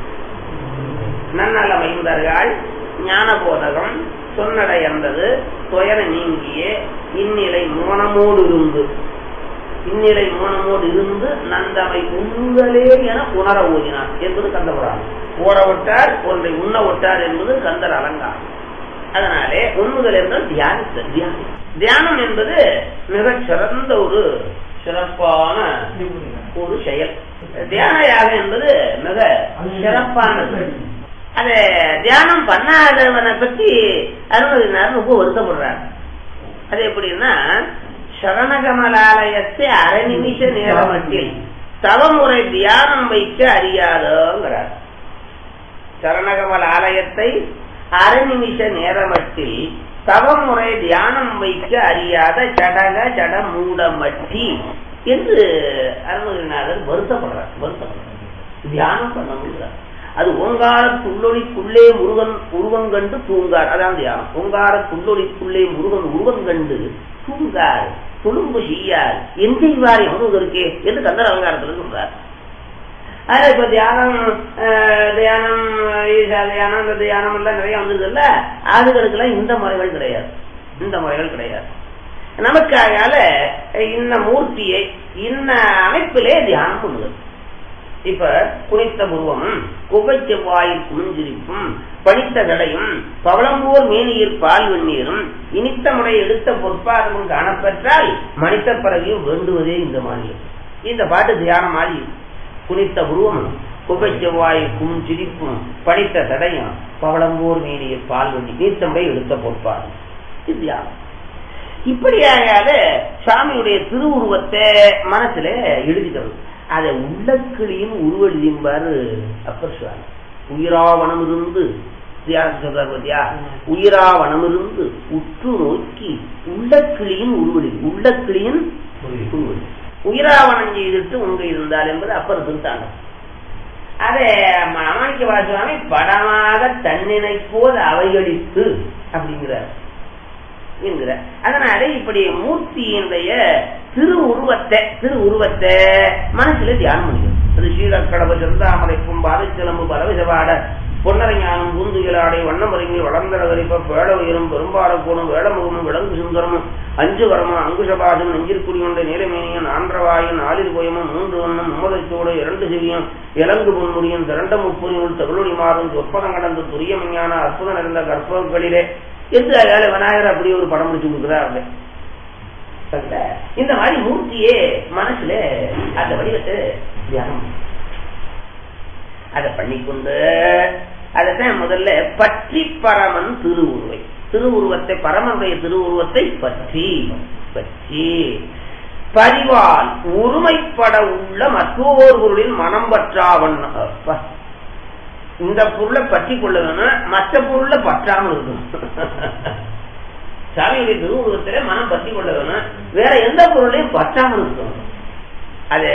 நன்னல மைந்தார்கள் ஞான போதகம் சொன்னடையந்தது துயர நீங்கிய இந்நிலை மோனமோடு இருந்து இந்நிலை மோனமோடு இருந்து நந்தமை உண்ணுதலே என உணர ஓதினார் என்பது கந்தபுராணம் ஓட விட்டார் ஒன்றை உண்ண விட்டார் என்பது கந்தர் அலங்காரம் அதனாலே உண்ணுதல் என்றால் தியானித்த தியானம் தியானம் என்பது மிகச் சிறந்த ஒரு சிறப்பான ஒரு செயல் தியான யாகம் என்பது மிக சிறப்பானது அத தியானம் பண்ணாதவனை பத்தி அருணகிரினார் ரொம்ப வருத்தப்படுறார் அது எப்படின்னா சரணகமலாலயத்தை அரை நிமிஷ நேரமட்டில் தவமுறை தியானம் வைக்க அறியாதோங்கிறார் சரணகமல் ஆலயத்தை அரை நிமிஷ நேரமட்டில் தவமுறை தியானம் வைக்க அறியாத ஜடக ஜட மூடமட்டி என்று அருணகிரிநாதர் வருத்தப்படுறார் வருத்தப்படுறார் தியானம் பண்ண முடியாது அது ஓங்கார துள்ளொலிக்குள்ளே முருகன் உருவம் கண்டு தூங்கார் அதான் தியானம் ஓங்கார துள்ளொலிக்குள்ளே முருகன் உருவம் கண்டு தூங்கார் துளும்பு செய்யார் என் செய்வார் எவ்வளவு இருக்கே என்று கந்தர் அலங்காரத்தில் சொல்றார் ஆனா இப்ப தியானம் அஹ், தியானம் ஈசா தியானம் இந்த தியானம் எல்லாம் நிறைய வந்ததுல்ல அதுகளுக்கெல்லாம் இந்த முறைகள் கிடையாது இந்த முறைகள் கிடையாது நமக்காக இந்த மூர்த்தியை இந்த அமைப்பிலே தியானம் பண்ணுது இப்ப குனித்த புருவமும் குகை செவ்வாயில் குமிஞ்சிரிப்பும் பனித்த கடையும் பவளம்போர் மேனியில் பால் வெந்நீரும் இனித்த முறை எடுத்த பொற்பாதமும் காணப்பெற்றால் மனித பிறவியும் வேண்டுவதே இந்த மாநிலம் இந்த பாட்டு தியானம் மாதிரி குனித்த புருவமும் குகை செவ்வாயில் குமிஞ்சிரிப்பும் பனித்த தடையும் பவளம்போர் மேனியில் பால் வெண்ணி நீத்த முறை எடுத்த பொற்பாதம் இது தியானம் இப்படியாக சாமியுடைய திருவுருவத்தை மனசுல எழுதிக்கிறது அதை உள்ளக்கிளியும் உருவெழுதிம்பாரு அப்பர் சுவாமி உயிராவனம் இருந்து தியானம் சொல்றார் பாத்தியா உயிராவனம் இருந்து உற்று நோக்கி உள்ளக்கிளியின் உருவெளி உள்ளக்கிளியின் உருவெளி உயிராவனம் செய்துட்டு உங்க இருந்தால் என்பது அப்பர் திருத்தாங்க அதை மாணிக்க வாசுவாமி படமாக தன்னினை போல் அவைகளித்து அப்படிங்கிறார் என்கிற அதனால இப்படி மூர்த்தியினுடைய திரு உருவத்தை திரு உருவத்தை மனசுல தியானம் பண்ணிக்கணும் அது ஸ்ரீலக்கடவ செந்தாமரைக்கும் பாதச்சிலம்பு பரவிசவாட பொன்னரஞானம் பூந்துகிலாடை வண்ணமருங்கி வளர்ந்தரகரிப்ப பேட உயரும் பெரும்பாலக்கூடும் வேளமுகமும் விலங்கு சுந்தரமும் அஞ்சு வரமும் அங்குஷபாசும் நெஞ்சில் குடிகொண்ட நீலமேனியும் ஆந்திரவாயும் நாளில் கோயமும் மூன்று வண்ணம் மும்மதச்சோடு இரண்டு செவியும் இலங்கு பொன்முடியும் திரண்ட முப்புரியுள் தகுலொடி மாறும் சொற்பதம் கடந்த துரிய விஞ்ஞான அற்புதம் நிறைந்த கற்பங்களிலே என்று அதால விநாயகர் அப்படி ஒரு படம் முடிச்சு கொடுக்குறாரு சரிங்களா? இந்த மாதிரி மூர்த்தியே மனசுல அந்த வடிவத்தை தியானம் பண்ணு. அதை பண்ணிக்கொண்டு அதைத்தான் முதல்ல பற்றி பரமன் திருவுருவை திருவுருவத்தை பரமனுடைய திருவுருவத்தை பற்றி பற்றி பரிவால் ஒருமைப்பட உள்ள மற்றொரு பொருளில் மனம் பற்றாவன் அப்பா. இந்த பொருளை பற்றி கொள்ள வேணும் மற்ற பொருளை பற்றாமல் இருக்கணும் சாமியுடைய திருவுருவத்திலே மனம் பற்றி கொள்ள வேணும் வேற எந்த பொருளையும் பற்றாமல் இருக்கணும் அது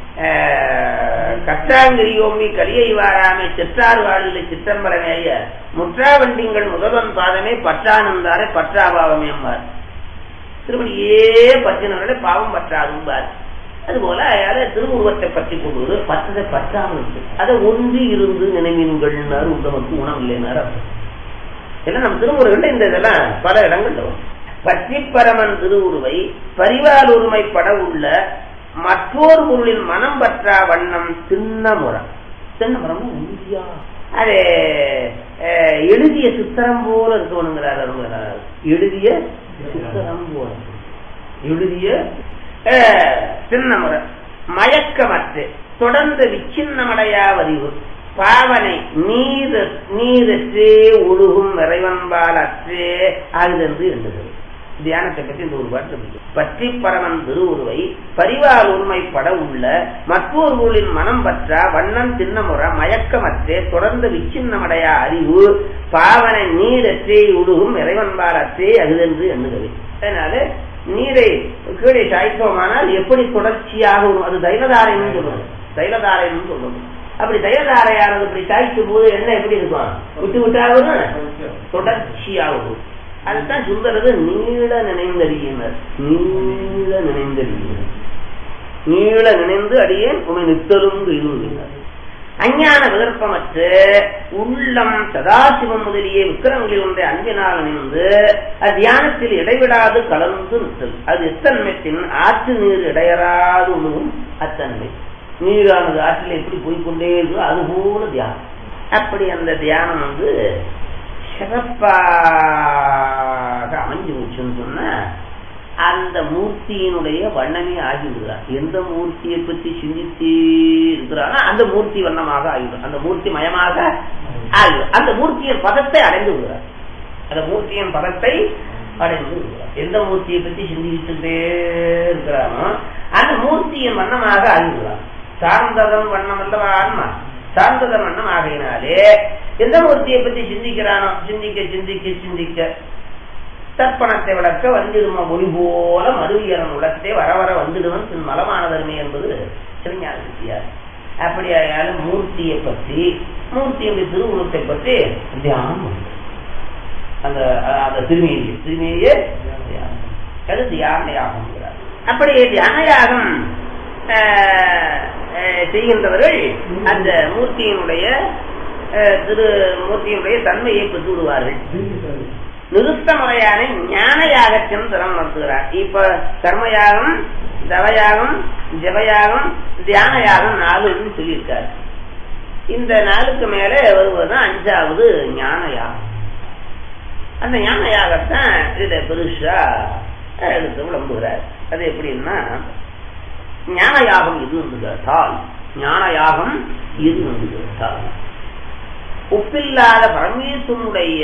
கட்டாங்கிரியோமி கலியை வாராமை சிற்றாறு வாழ்வில் சித்தம்பரமேய முற்றாவண்டிங்கள் முதல்வன் பாதமே பற்றானந்தாரே பற்றாபாவமே என்பார் திருப்படியே பற்றினவர்களே பாவம் பற்றாதும்பார் அதுபோல யார திருவுருவத்தை பற்றி கொள்வது பற்றதை பற்றாமல் இருக்கு அதை ஒன்றி இருந்து நினைவீன்கள்னாரு உடம்புக்கு உணவில்லைனாரு ஏன்னா நம்ம திருமுருகன் இந்த இதெல்லாம் பல இடங்கள்ல வரும் பற்றி பரமன் திருவுருவை பரிவால் உரிமைப்பட உள்ள மற்றொரு பொருளின் மனம் பற்றா வண்ணம் திண்ணமுறம் திண்ணமுறம் உறுதியா அது அஹ், எழுதிய சித்திரம் போல இருக்கணுங்கிறார் அருமையாளர். எழுதிய சித்திரம் போல எழுதிய அஹ், திண்ணமுறை மயக்கமற்று தொடர்ந்து விச்சின்னமடையா வரிவு பாவனை நீர் நீரற்றே ஒழுகும் இறைவன்பால் அற்றே ஆகுதென்று எண்ணுகிறது தியானத்தை பற்றி இந்த ஒரு பாட்டு இருக்கு. பற்றி பரமன் திருவுருவை பரிவார் உரிமைப்பட உள்ள மற்றொரு ஊரின் மனம் பற்றா வண்ணம் சின்னமுற மயக்கமற்றே தொடர்ந்து விச்சின்னமடையா அறிவு பாவனை நீரற்றே உருகும் இறைவன்பால் அற்றே அகுதென்று எண்ணுகிறது அதனால நீரை கீழே சாய்ப்போமானால் எப்படி தொடர்ச்சியாக வரும் அது தைலதாரைன்னு சொல்றது தைலதாரைன்னு சொல்றது அப்படி தைலதாரையானது இப்படி சாய்க்கும் போது என்ன எப்படி இருக்கும் விட்டு விட்டா வரும் தொடர்ச்சியாக வரும் அதுதான் சுந்தரது நீள நினைந்தறியினர் நீள நினைந்தறியினர் நீள நினைந்து அடியேன் உமை நித்தலும் இருவினார் அஞ்ஞான விகற்பமற்று உள்ளம் சதாசிவம் முதலிய விக்கிரங்களில் ஒன்றை அன்பினால் நினைந்து அது தியானத்தில் இடைவிடாது கலந்து நிற்றல் அது எத்தன்மைத்தின் ஆற்று நீர் இடையறாது உணவும் அத்தன்மை நீரானது ஆற்றில் எப்படி போய்க்கொண்டே இருக்கோ அது போல தியானம் அப்படி அந்த தியானம் வந்து சிறப்பாக அமைஞ்சு போச்சுன்னு சொன்னா அந்த மூர்த்தியினுடைய வண்ணமே ஆகிவிடுகிறார் எந்த மூர்த்தியை பற்றி சிந்தித்து இருக்கிறாரோ அந்த மூர்த்தி வண்ணமாக ஆகிவிடும் அந்த மூர்த்தி மயமாக ஆகிவிடும் அந்த மூர்த்தியின் பதத்தை அடைந்து விடுகிறார் அந்த மூர்த்தியின் பதத்தை அடைந்து விடுகிறார் எந்த மூர்த்தியை பற்றி சிந்திச்சுட்டே இருக்கிறானோ அந்த மூர்த்தியின் வண்ணமாக ஆகிவிடுகிறார் சார்ந்ததன் வண்ணம் அல்லவா ஆன்மா சார்ந்ததன் வண்ணம் ஆகையினாலே எந்த மூர்த்தியை பற்றி சிந்திக்கிறானோ சிந்திக்க சிந்திக்க சிந்திக்க தர்ப்பணத்தை விளக்க வந்திடுமா ஒளி போல மருவியரன் உலகத்தை வர வர வந்துடுவன் பின் மலமானதன்மை என்பது சிவஞான சித்தியார் அப்படியாயாலும் மூர்த்தியை பற்றி மூர்த்தியுடைய திருவுருவத்தை பற்றி தியானம் உண்டு. அந்த அந்த திருமேனியை திருமேனியே தியானம். அது தியான யாகம் அப்படி தியான யாகம் ஆஹ், ஆஹ், செய்கின்றவர்கள் அந்த மூர்த்தியினுடைய ஆஹ், திரு மூர்த்தியினுடைய தன்மையை பெற்று விடுவார்கள் நிறுத்த முறையான ஞான யாகத்தின் திறம் நடத்துகிறார் இப்ப கர்மயாகம் தவயாகம் ஜபயாகம் தியான யாகம் நாலுன்னு சொல்லியிருக்காரு இந்த நாளுக்கு மேலே வருவதுதான் அஞ்சாவது ஞான யாகம் அந்த ஞான யாகத்தான் இதை பெருசா எடுத்து விளம்புகிறார் அது எப்படின்னா ஞான யாகம் எது வந்து கேட்டால் ஞான யாகம் எது வந்து கேட்டால் ஒப்பில்லாத பரமேஸ்வரனுடைய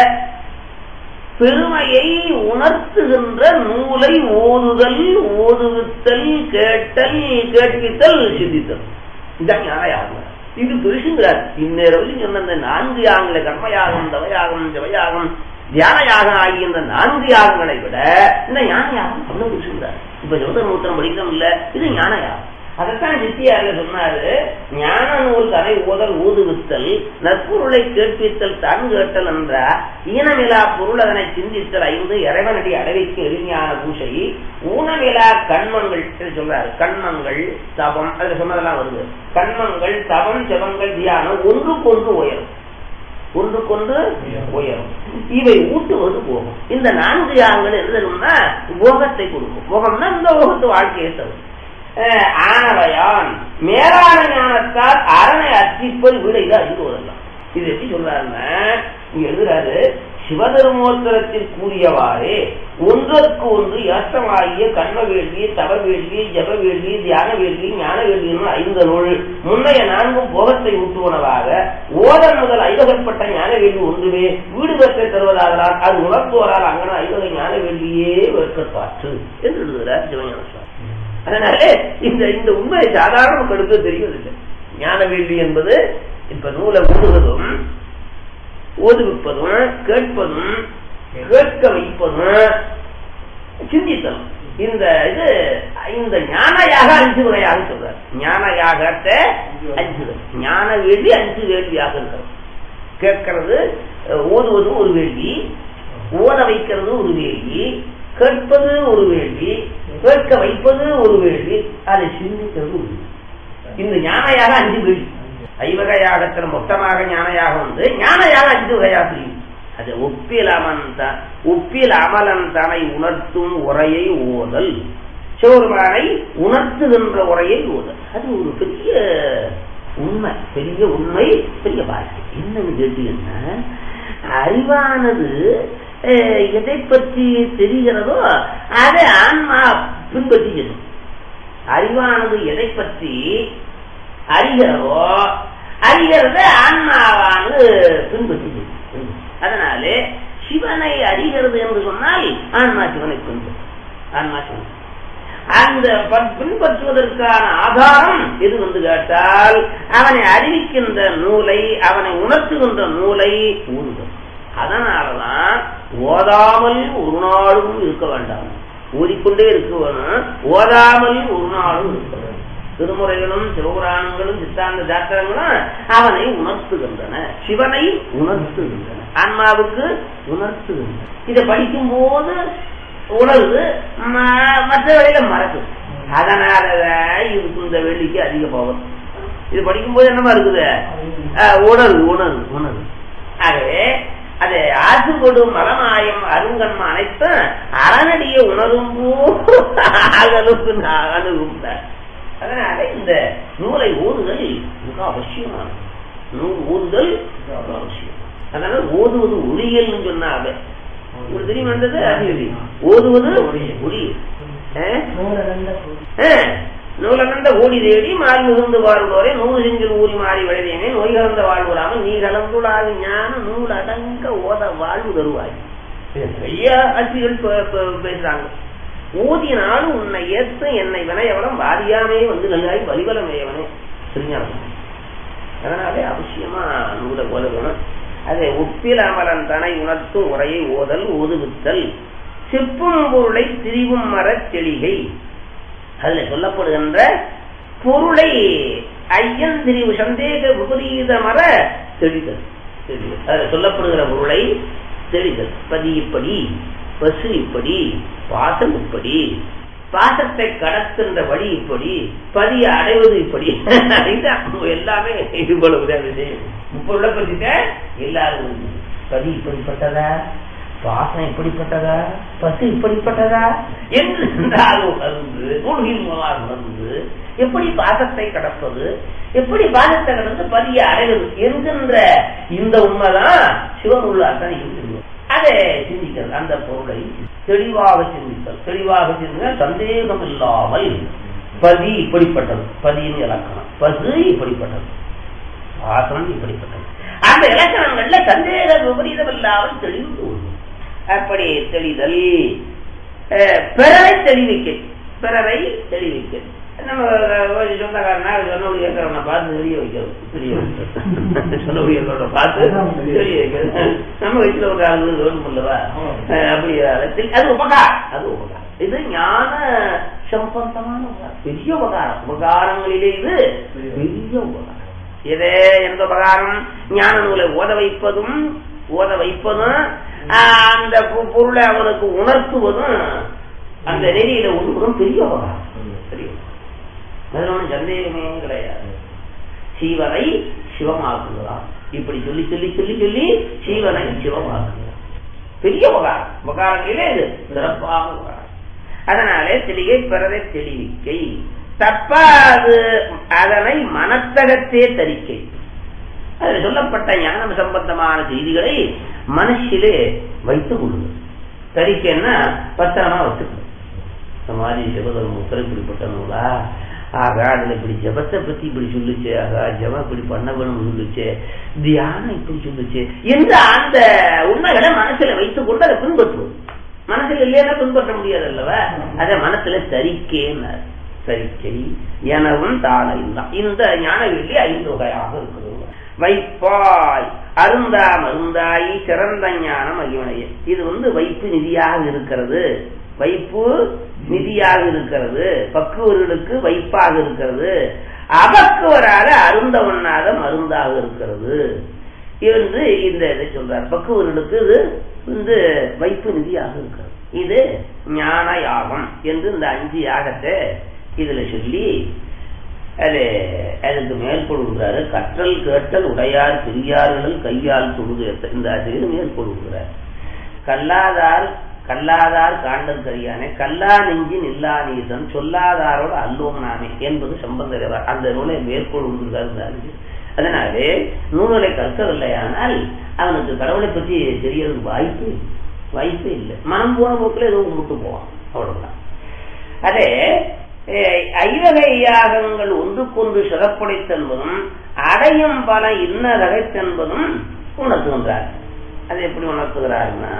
பெருமையை உணர்த்துகின்ற நூலை ஓதுதல் ஓதுவித்தல் கேட்டல் கேட்பித்தல் சிந்தித்தல் இதான் ஞானயாகம் இது பெருசுங்கிறார் இந்நேரம் சொன்ன இந்த நான்கு யாகங்களை கர்மயாகம் தவயாகம் ஜவயாகம் தியான யாகம் ஆகிய இந்த நான்கு யாகங்களை விட இந்த ஞான யாகம் அவ்வளவு பெருசுங்கிறார் இப்ப ஜோதர் மூத்திரம் படிக்கிறோம் இல்ல இது ஞான யாகம் அதைத்தான் சித்தியார்ல சொன்னாரு ஞான நூல் கதை ஓதல் ஊதுவித்தல் நற்பொருளை கேட்பித்தல் தான் கேட்டல் என்ற ஈனமிலா பொருள் அதனை சிந்தித்தல் ஐந்து இறைவனடி அடைவைக்கு எளிமையான பூசை ஊனமிலா கண்மங்கள் என்று சொல்றாரு கண்மங்கள் தபம் அதுல சொன்னதெல்லாம் வருது கண்மங்கள் தபம் ஜபங்கள் தியானம் ஒன்றுக்கொன்று உயரும் ஒன்றுக்கொன்று உயரும் இவை ஊட்டுவது போகும் இந்த நான்கு யாகங்கள் எழுதணும்னா போகத்தை கொடுக்கும் போகம்னா இந்த போகத்து வாழ்க்கையை தரும் அஹ் ஆனவையான் மேலான ஞானத்தால் அரணை அர்ச்சிப்பல் வீடு இது அறிந்துவதெல்லாம் இது எப்படி சொல்றாருன்னா இங்க எழுதுறாரு சிவதர்மோத்தரத்தில் கூறியவாறே ஒன்றற்கு ஒன்று ஏற்றமாகிய கண்ம வேள்வி தவ வேள்வி ஜப வேள்வி தியான வேள்வி ஞான வேள்வி என்னும் ஐந்து நூல் முன்னைய நான்கும் போகத்தை ஊட்டுவனவாக ஓதல் முதல் ஐவகப்பட்ட ஞான வேள்வி ஒன்றுமே வீடு பெற்றை தருவதாகலாம் அது உணர்த்துவரால் அங்கன ஐவகை ஞான வேள்வியே வெட்கப்பாற்று என்று எழுதுகிறார் சிவஞான சுவாமி அதனால இந்த இந்த உண்மை சாதாரண மக்களுக்கு தெரிவதில்லை ஞான வேள்வி என்பது இப்ப நூலை ஊடுவதும் ஓதுவிப்பதும் கேட்பதும் கேட்க வைப்பதும் சிந்தித்தலும் இந்த இது இந்த ஞானயாக அஞ்சு வகையாக சொல்றார் ஞானயாகத்தை அஞ்சு ஞான வேள்வி அஞ்சு வேள்வியாக இருக்கிறது கேட்கறது ஓதுவது ஒரு வேள்வி ஓத வைக்கிறது ஒரு வேள்வி கேட்பது ஒரு வேள்வி கேட்க வைப்பது ஒரு வேள்வி அதை சிந்திக்கிறது ஒரு வேள்வி. இந்த ஞானயாக அஞ்சு வேள்வி ஐவகையாகத்துல மொத்தமாக ஞானயாக வந்து ஞானயாக அஞ்சு வகையாக பிரியும் அது ஒப்பில் அமந்த ஒப்பில் அமலன் தனை உணர்த்தும் உரையை ஓதல் சிவருமானை உணர்த்துகின்ற உரையை ஓதல் அது ஒரு பெரிய உண்மை பெரிய உண்மை பெரிய பாக்கியம் என்னன்னு கேட்டீங்கன்னா அறிவானது அஹ், எதை பற்றி தெரிகிறதோ அதை ஆன்மா பின்பற்றி செல்லும் அறிவானது எதை பற்றி அறிகிறதோ அறிகிறத ஆன்மாவானது பின்பற்றி செல்லும். அதனாலே சிவனை அறிகிறது என்று சொன்னால் ஆன்மா சிவனை பின்பற்றும் ஆன்மா சிவனை அந்த ப- பின்பற்றுவதற்கான ஆதாரம் எது வந்து கேட்டால் அவனை அறிவிக்கின்ற நூலை அவனை உணர்த்துகின்ற நூலை ஊறுதல் அதனாலதான் ஓதாமல் ஒரு நாளும் இருக்க வேண்டாம் ஓதிக்கொண்டே இருக்க வேணும் ஓதாமல் ஒரு நாளும் இருக்க வேண்டும் திருமுறைகளும் சிவபுராணங்களும் சித்தாந்த சாஸ்திரங்களும் அவனை உணர்த்துகின்றன சிவனை உணர்த்துகின்றன ஆன்மாவுக்கு உணர்த்துகின்றன இதை படிக்கும் போது உணர்வு ம- மற்ற வேலையில மறக்குது அதனாலதான் இதுக்கு இந்த வெள்ளிக்கு அதிக பவர் இது படிக்கும்போது என்னமா இருக்குது அஹ், உணர்வு உணர்வு உணர்வு ஆகவே அது ஆற்றுக்கொடும் மலமாயம் அருங்கன்ம அனைத்தும் அறநடிய உணரும் அகலுக்கு அணுகும் அதனால இந்த நூலை ஓதுதல் மிக அவசியமானது நூல் ஓதுதல் மிக அவசியம் அதனால ஓதுவது ஒளியல்னு சொன்னாங்க உங்களுக்கு தெரியும் வந்தது அறிவியல் ஓதுவது ஒளியல் நூலகந்த ஓடி தேடி மால் மிகுந்து வாழ்வோரே நூறு செஞ்சில் ஊறி மாறி விளைவேனே நோய் கலந்த வாழ்வுறாமல் நீ கலந்துடாது ஞான நூல் அடங்க ஓத வாழ்வு தருவாய் இது நிறைய ஆட்சிகள் பே- பே- பேசுறாங்க ஓதினாலும் உன்னை ஏத்து என்னை வினையவனம் வாரியாமே வந்து நல்லாய் வலிவலமேயவனே திருஞானம் அதனாலே அவசியமா நூலை ஓதணும் அதை ஒப்பில் அமலன் தனை உணர்த்தும் உரையை ஓதல் ஓதுவித்தல் சிப்பும் பொருளை திரிவும் மரச் செளிகை அதுல சொல்லப்படுகின்ற பொருளை ஐயன் திரிவு சந்தேக விபரீத மர தெளிதல் தெளிதல். அதுல சொல்லப்படுகிற பொருளை தெளிதல் பதி இப்படி பசு இப்படி பாசம் இப்படி பாசத்தை கடத்துகின்ற வழி இப்படி பதியை அடைவது இப்படி இதுதான் எல்லாமே இவ்வளவு விஷயம் இப்பொருளை பற்றிட்ட எல்லாரும் பதி இப்படிப்பட்டதா பாசம் இப்படிப்பட்டதா பசு இப்படிப்பட்டதா என்று என்றால் உணர்ந்து மூழ்கின் மூலமாக உணர்ந்து எப்படி பாசத்தை கடப்பது எப்படி பாசத்தை கடந்து பதிய அடைவது என்கின்ற இந்த உண்மைதான் சிவன் உள்ள அத்தனை இருக்கிறது அதை சிந்திக்கிறது அந்த பொருளை தெளிவாக சிந்தித்தல் தெளிவாக சிந்திக்க சந்தேகம் இல்லாமல் பதி இப்படிப்பட்டது பதியின் இலக்கணம் பசு இப்படிப்பட்டது பாசம் இப்படிப்பட்டது அந்த இலக்கணங்கள்ல சந்தேக விபரீதம் இல்லாமல் தெளிவு தோன்றும் அப்படி தெளிதல் அஹ், பிறரை தெளிவிக்க பிறரை தெளிவிக்க நம்ம ஒரு சொந்தக்காரனா சொன்னபடி கேட்கறவனை பார்த்து தெரிய வைக்கிறது தெரிய வைக்கிறது சொன்னபடி இருக்கிறவனை பார்த்து தெரிய வைக்கிறது நம்ம வயசுல ஒரு ஆளு வேணும் இல்லவா அஹ், அப்படி அது அது உபகாரம் அது உபகாரம் இது ஞான சம்பந்தமான உபகாரம் பெரிய உபகாரம் உபகாரங்களிலே இது பெரிய உபகாரம் இதே எந்த உபகாரம் ஞான நூலை ஓத வைப்பதும் ஓத வைப்பதும் ஆஹ், அந்த பொ- பொருளை அவனுக்கு உணர்த்துவதும் அந்த நெறியில ஒன்றும் பெரிய உபகாரம் பெரிய உபகாரம். அதுல ஒண்ணும் சந்தேகமே கிடையாது சீவனை சிவமாக்குகிறான் இப்படி சொல்லி சொல்லி சொல்லி சொல்லி சீவனை சிவமாக்குகிறான் பெரிய உபகாரம் உபகாரங்களே இது சிறப்பான உபகாரம் அதனாலே தெளிகை பிறரை தெளிவிக்கை தப்பாது அதனை மனத்தகத்தே தரிக்கை அதில் சொல்லப்பட்ட ஞானம் சம்பந்தமான செய்திகளை மனசிலே வைத்துக் கொள்ளுங்கள் தரிக்கைன்னா பத்திரமா வச்சுக்கணும் இந்த மாதிரி சிவதர்ம உத்தரப்பிடிப்பட்ட நூலா ஆக அதுல இப்படி ஜபத்தை பத்தி இப்படி சொல்லுச்சு ஆகா ஜபம் இப்படி பண்ண வேணும்னு சொல்லுச்சு தியானம் இப்படி சொல்லுச்சு என்று அந்த உண்மைகளை மனசுல வைத்துக் கொண்டு அதை பின்பற்றுவது மனசுல இல்லையா பின்பற்ற முடியாது அல்லவா அதை மனசுல தரிக்கேன்னார் தரிக்கை எனவும் தாளை இந்த ஞான வெள்ளி ஐந்து வகையாக இருக்கிறது வைப்பாய் அருந்தா மருந்தாயி சிறந்த ஞானம் மகிமனையே இது வந்து வைப்பு நிதியாக இருக்கிறது வைப்பு நிதியாக இருக்கிறது பக்குவர்களுக்கு வைப்பாக இருக்கிறது அபக்குவராக அருந்த ஒண்ணாத மருந்தாக இருக்கிறது என்று இந்த இதை சொல்றார் பக்குவர்களுக்கு இது வந்து வைப்பு நிதியாக இருக்கிறது இது ஞான யாகம் என்று இந்த அஞ்சு யாகத்தை இதுல சொல்லி அது அதுக்கு மேற்கொள்கிறாரு கற்றல் கேட்டல் உடையார் பெரியார்கள் கையால் தொழுது இந்த ஆசிரியர் மேற்கொள்கிறார் கல்லாதார் கல்லாதார் காண்டல் கரியானே கல்லா நெஞ்சின் இல்லா நீசன் சொல்லாதாரோடு அல்லோம் நாமே என்பது சம்பந்தர் அந்த நூலை மேற்கொள்கிறார் அதனாலே நூல்களை கற்கவில்லையானால் அவனுக்கு கடவுளை பற்றி தெரியறதுக்கு வாய்ப்பு வாய்ப்பே இல்லை மனம் போன போக்கில் ஏதோ கும்பிட்டு போவான் அவ்வளவுதான் அதே ஐவகை யாகங்கள் ஒன்றுக்கொன்று சிறப்புடைத்தென்பதும் அடையும் பல இன்னதகைத்தென்பதும் உணர்த்துகின்றார் அது எப்படி உணர்த்துகிறார்னா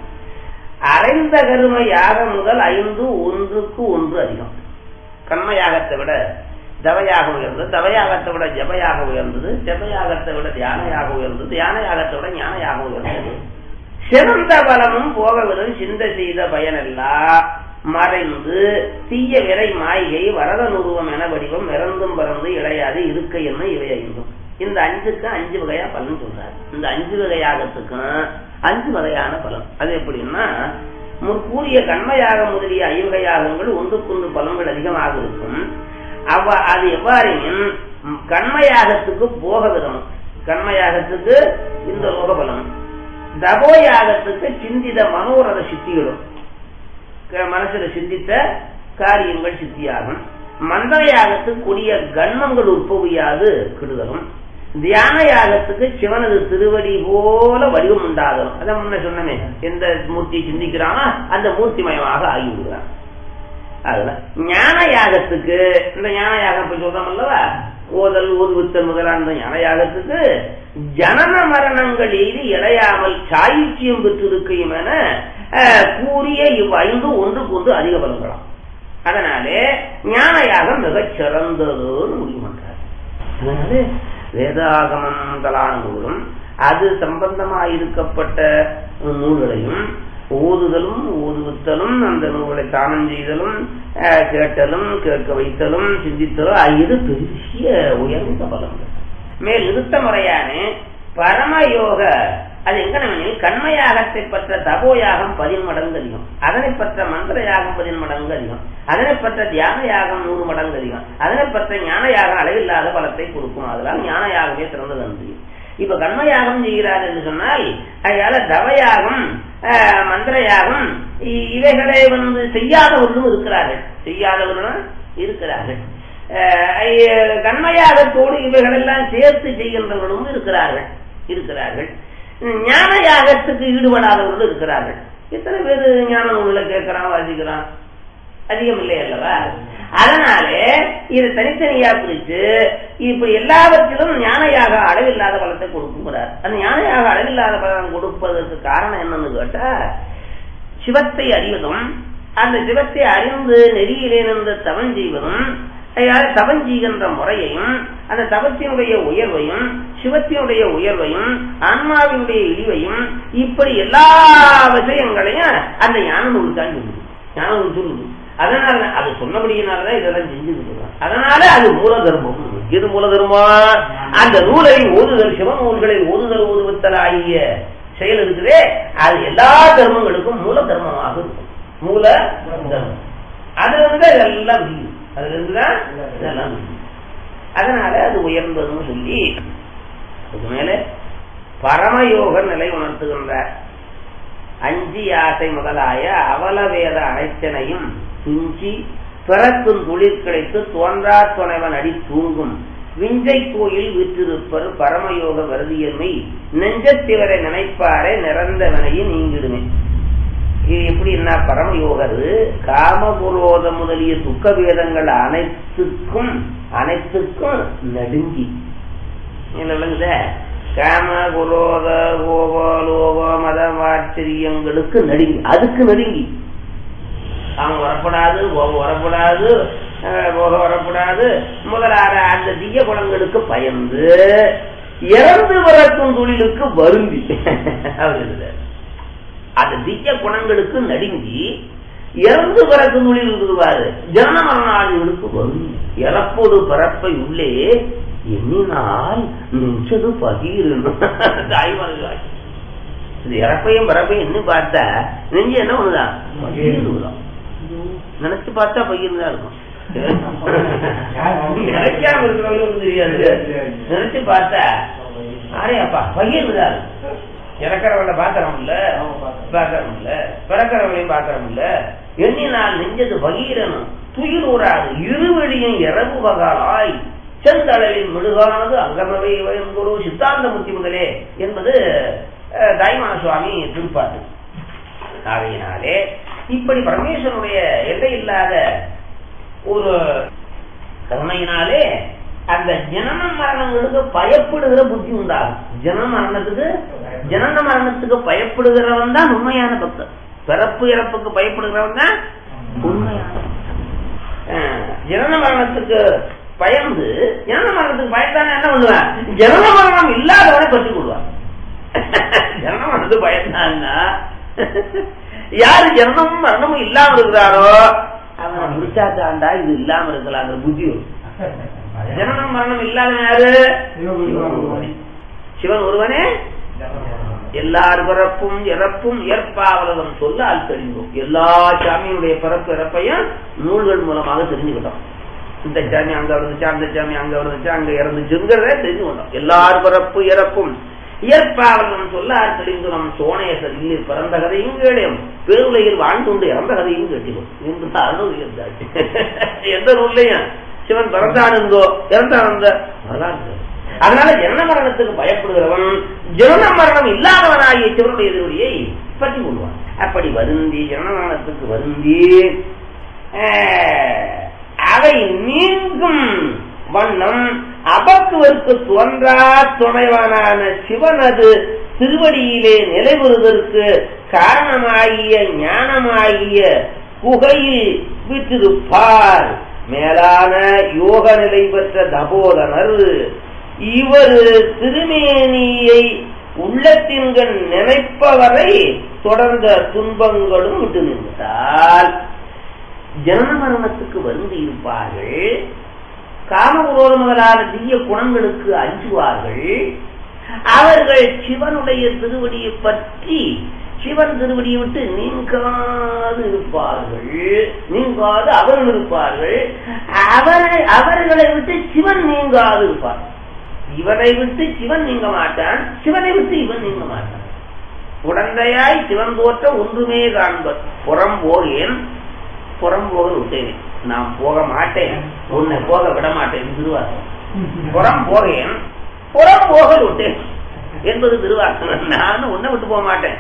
அரைந்த கரும யாகம் முதல் ஐந்து ஒன்றுக்கு ஒன்று அதிகம் கர்மயாகத்தை விட தவயாக உயர்ந்தது தவயாகத்தை விட ஜபயாக உயர்ந்தது ஜபயாகத்தை விட தியானயாக உயர்ந்தது தியானயாகத்தை விட ஞானயாக உயர்ந்தது சிறந்த பலமும் போகவிடும் சிந்த செய்த பயனெல்லாம் மறைந்து தீய விரை மாய்கை வரத நுருவம் என வடிவம் இறந்தும் பறந்து இழையாது இருக்க என்ன இவை ஐந்தும் இந்த அஞ்சுக்கு அஞ்சு வகையா பலன் சொல்றாரு இந்த அஞ்சு வகையாகத்துக்கும் அஞ்சு வகையான பலன் அது எப்படின்னா முற்கூறிய கண்மையாக முதலிய ஐவகையாகங்கள் ஒன்றுக்கொன்று பலன்கள் அதிகமாக இருக்கும் அவ அது எவ்வாறெனின் கண்மையாகத்துக்கு போக விதம் கண்மையாகத்துக்கு இந்த லோக பலம் தபோயாகத்துக்கு சிந்தித மனோரத சித்திகளும் மனசுல சிந்தித்த காரியங்கள் சித்தியாகும் மந்திரயாகத்துக்கு கூடிய கண்மங்கள் உற்பவியாது கெடுதலும் தியான யாகத்துக்கு சிவனது திருவடி போல வடிவம் உண்டாகணும் அதான் முன்ன சொன்னமே எந்த மூர்த்தி சிந்திக்கிறானோ அந்த மூர்த்திமயமாக ஆகிவிடுறான் அதுதான் ஞான யாகத்துக்கு இந்த ஞான யாகம் இப்ப சொல்றோம் அல்லவா ஓதல் ஊதுவித்தல் முதலான ஞான யாகத்துக்கு ஜனன மரணங்கள் எய்து இழையாமல் சாயுச்சியம் பெற்றிருக்கையும் என கூறிய இவ் ஐந்து ஒன்றுக்கு ஒன்று அதிக பலங்களாம் அதனாலே ஞான யாகம் மிகச் சிறந்ததுன்னு முடிவு பண்றார் அதனால வேதாகமங்களான நூலும் அது சம்பந்தமாயிருக்கப்பட்ட நூல்களையும் ஓதுதலும் ஓதுவித்தலும் அந்த நூல்களை தானம் செய்தலும் கேட்டலும் கேட்க வைத்தலும் சிந்தித்தலும் இது பெரிய உயர்ந்த பலங்கள் மேல் நிறுத்த முறையான பரமயோக அது எங்கனவெனில் கண்மயாகத்தை பற்ற தபோயாகம் பதின் மடங்கு அதிகம் அதனை பற்ற மந்திர யாகம் பதின் மடங்கு அதிகம் அதனை பற்ற தியான யாகம் நூறு மடங்கு அதிகம் அதனை பற்ற ஞான யாகம் அளவில்லாத பலத்தை கொடுக்கும் அதனால் ஞான யாகமே சிறந்தது அன்று இப்ப கண்மயாகம் செய்கிறார் என்று சொன்னால் அதனால தவயாகம் மந்திர யாகம் இவைகளை வந்து செய்யாதவர்களும் இருக்கிறார்கள் செய்யாதவர்களும் இருக்கிறார்கள் கண்மயாகத்தோடு இவைகள் எல்லாம் சேர்த்து செய்கின்றவர்களும் இருக்கிறார்கள் இருக்கிறார்கள் ஞான யாகத்துக்கு ஈடுபடாதவர்களும் இருக்கிறார்கள் எத்தனை பேர் ஞான நூல்களை கேட்கிறான் வாசிக்கிறான் அதிகம் இல்லை அல்லவா அதனாலே இது தனித்தனியா பிரித்து இப்படி எல்லாவற்றிலும் ஞானையாக அளவில்லாத பலத்தை கொடுக்குங்கிறார் அந்த ஞானையாக அளவில்லாத பலம் கொடுப்பதற்கு காரணம் என்னன்னு கேட்டா சிவத்தை அறிவதும் அந்த சிவத்தை அறிந்து நெறியிலே நின்று தவம் செய்வதும் தவம் செய்கின்ற முறையையும் அந்த தவத்தினுடைய உயர்வையும் சிவத்தினுடைய உயர்வையும் ஆன்மாவினுடைய இழிவையும் இப்படி எல்லா விஷயங்களையும் அந்த ஞான நூல் தான் சொல்லுது ஞான நூல் சொல்லுது அதனால அது சொன்னபடியினாலதான் இதெல்லாம் செஞ்சுட்டு அதனால அது மூல தர்மம் எது மூல தர்மம் அந்த நூலை ஓதுதல் சிவ நூல்களை ஓதுதல் ஓதுவித்தல் ஆகிய செயல் இருக்குதே அது எல்லா தர்மங்களுக்கும் மூல தர்மமாக இருக்கும் மூல தர்மம் அதுல இருந்து இதெல்லாம் முடியும் அதுல இருந்துதான் இதெல்லாம் முடியும் அதனால அது உயர்ந்ததுன்னு சொல்லி அதுக்கு மேல பரமயோக நிலை உணர்த்துகின்றார் அஞ்சி ஆசை முதலாய அவலவேத அனைத்தனையும் துஞ்சி பிறக்கும் துளிர் கிடைத்து தோன்றா துணைவன் அடி தூங்கும் விஞ்சை கோயில் விற்றிருப்பர் பரமயோக வருதியன்மை நெஞ்சத்திவரை நினைப்பாரே நிறந்த வினையை நீங்கிடுமே இது எப்படி என்ன பரமயோகர் காமபுரோத முதலிய துக்க வேதங்கள் அனைத்துக்கும் அனைத்துக்கும் நடுங்கி இல்லைங்கள காம குரோத கோப லோக மதமாச்சரியங்களுக்கு நடுங்கி அதுக்கு நடுங்கி அவன் வரப்படாது கோபம் வரப்படாது போக வரப்படாது முதலான அந்த தீய குணங்களுக்கு பயந்து இறந்து வரக்கும் தொழிலுக்கு வருந்தி அவர் அந்த தீய குணங்களுக்கு நடுங்கி இறந்து பிறக்கும் தொழில் இருக்குவாரு ஜன மரணாளிகளுக்கு வருந்தி இறப்போடு பிறப்பை உள்ளே எண்ணினால் நின்றது பகீர் தாய்மார்கள் இது இறப்பையும் பரப்பையும் இன்னும் பார்த்தா நெஞ்சு என்ன ஒண்ணுதான் பகிர்ந்துதான் நினைச்சு பார்த்தா பகிர்ந்துதான் இருக்கும் நினைக்காம இருக்கிறவங்களும் தெரியாது நினைச்சு பார்த்தா அரே அப்பா பகிர்ந்துதான் இருக்கும் இறக்கிறவங்கள பாக்கிறோம் இல்ல பாக்கிறோம் இல்ல பிறக்கிறவங்களையும் பாக்கிறோம் இல்ல எண்ணினால் நெஞ்சது பகீரனும் துயில் ஊராது இருவழியும் இரவு பகாலாய் செந்தளவின் மெழுகானது அங்கமவை குரு சித்தாந்த முத்தி முதலே என்பது தாய்மான சுவாமி திருப்பாட்டு ஆகையினாலே இப்படி பரமேஸ்வரனுடைய எல்லை இல்லாத ஒரு கருணையினாலே அந்த ஜனன மரணங்களுக்கு பயப்படுகிற புத்தி உண்டாகும் ஜன மரணத்துக்கு ஜனன மரணத்துக்கு பயப்படுகிறவன் தான் உண்மையான பக்தர் பிறப்பு இறப்புக்கு பயப்படுகிறவன் தான் உண்மையான ஜனன மரணத்துக்கு பயந்து ஜனன மரணத்துக்கு பயந்தானே என்ன பண்ணுவேன் ஜனன மரணம் இல்லாதவனை பற்றி கொள்வான் ஜனன மரணத்துக்கு பயந்தான்னா யாரு ஜனனமும் மரணமும் இல்லாம இருக்கிறாரோ அவனை முடிச்சாத்தாண்டா இது இல்லாம இருக்கலாங்கிற புத்தி ஜனனம் மரணம் இல்லாத யாரு சிவன் ஒருவனே எல்லார் பிறப்பும் இறப்பும் ஏற்பாவலகம் சொல்ல அது தெரிந்தோம் எல்லா சாமியுடைய பிறப்பு இறப்பையும் நூல்கள் மூலமாக தெரிஞ்சுக்கிட்டோம் இந்த சாமி அங்க இருந்துச்சு அந்த சாமி அங்க இருந்துச்சு அங்க இறந்துச்சுங்கிறத தெரிஞ்சு கொண்டோம் எல்லார் பிறப்பு இறப்பும் இயற்பாவலம் சொல்ல தெளிந்து நம் சோனேசர் இல்லை பிறந்த கதையும் கேளையும் பேருலையில் வாழ்ந்துண்டு இறந்த கதையும் கேட்டிடும் என்று அருள் இருந்தாச்சு எந்த நூல்லையும் சிவன் பிறந்தானுங்கோ இறந்தானுங்க வரலாறு அதனால ஜனன மரணத்துக்கு பயப்படுகிறவன் ஜனன மரணம் இல்லாதவனாகிய சிவனுடைய எதிரொலியை பற்றி கொள்வான் அப்படி வருந்தி ஜனன மரணத்துக்கு வருந்தி அவை நீங்கும் வண்ணம் அபக்குவருக்கு தோன்றா துணைவனான சிவனது திருவடியிலே நிலைபெறுவதற்கு காரணமாகிய ஞானமாகிய குகையில் விட்டிருப்பார் மேலான யோக நிலை பெற்ற தபோதனர் இவர் திருமேனியை உள்ளத்தின்கண் நினைப்பவரை தொடர்ந்த துன்பங்களும் விட்டு நின்றால் ஜனன மரணத்துக்கு வந்து இருப்பார்கள் காமகுரோத முதலான தீய குணங்களுக்கு அஞ்சுவார்கள் அவர்கள் சிவனுடைய திருவடியை பற்றி சிவன் திருவடியை விட்டு நீங்காது இருப்பார்கள் நீங்காது அவர்கள் இருப்பார்கள் அவரை அவர்களை விட்டு சிவன் நீங்காது இருப்பார் இவனை விட்டு சிவன் நீங்க மாட்டான் சிவனை விட்டு இவன் நீங்க மாட்டான் உடந்தையாய் சிவன் தோற்ற ஒன்றுமே காண்பர் புறம் போகேன் புறம் போக விட்டேன் நான் போக மாட்டேன் உன்னை போக விட மாட்டேன் திருவாசகம் புறம் போகேன் புறம் போக விட்டேன் என்பது திருவாசகம் நான் உன்னை விட்டு போக மாட்டேன்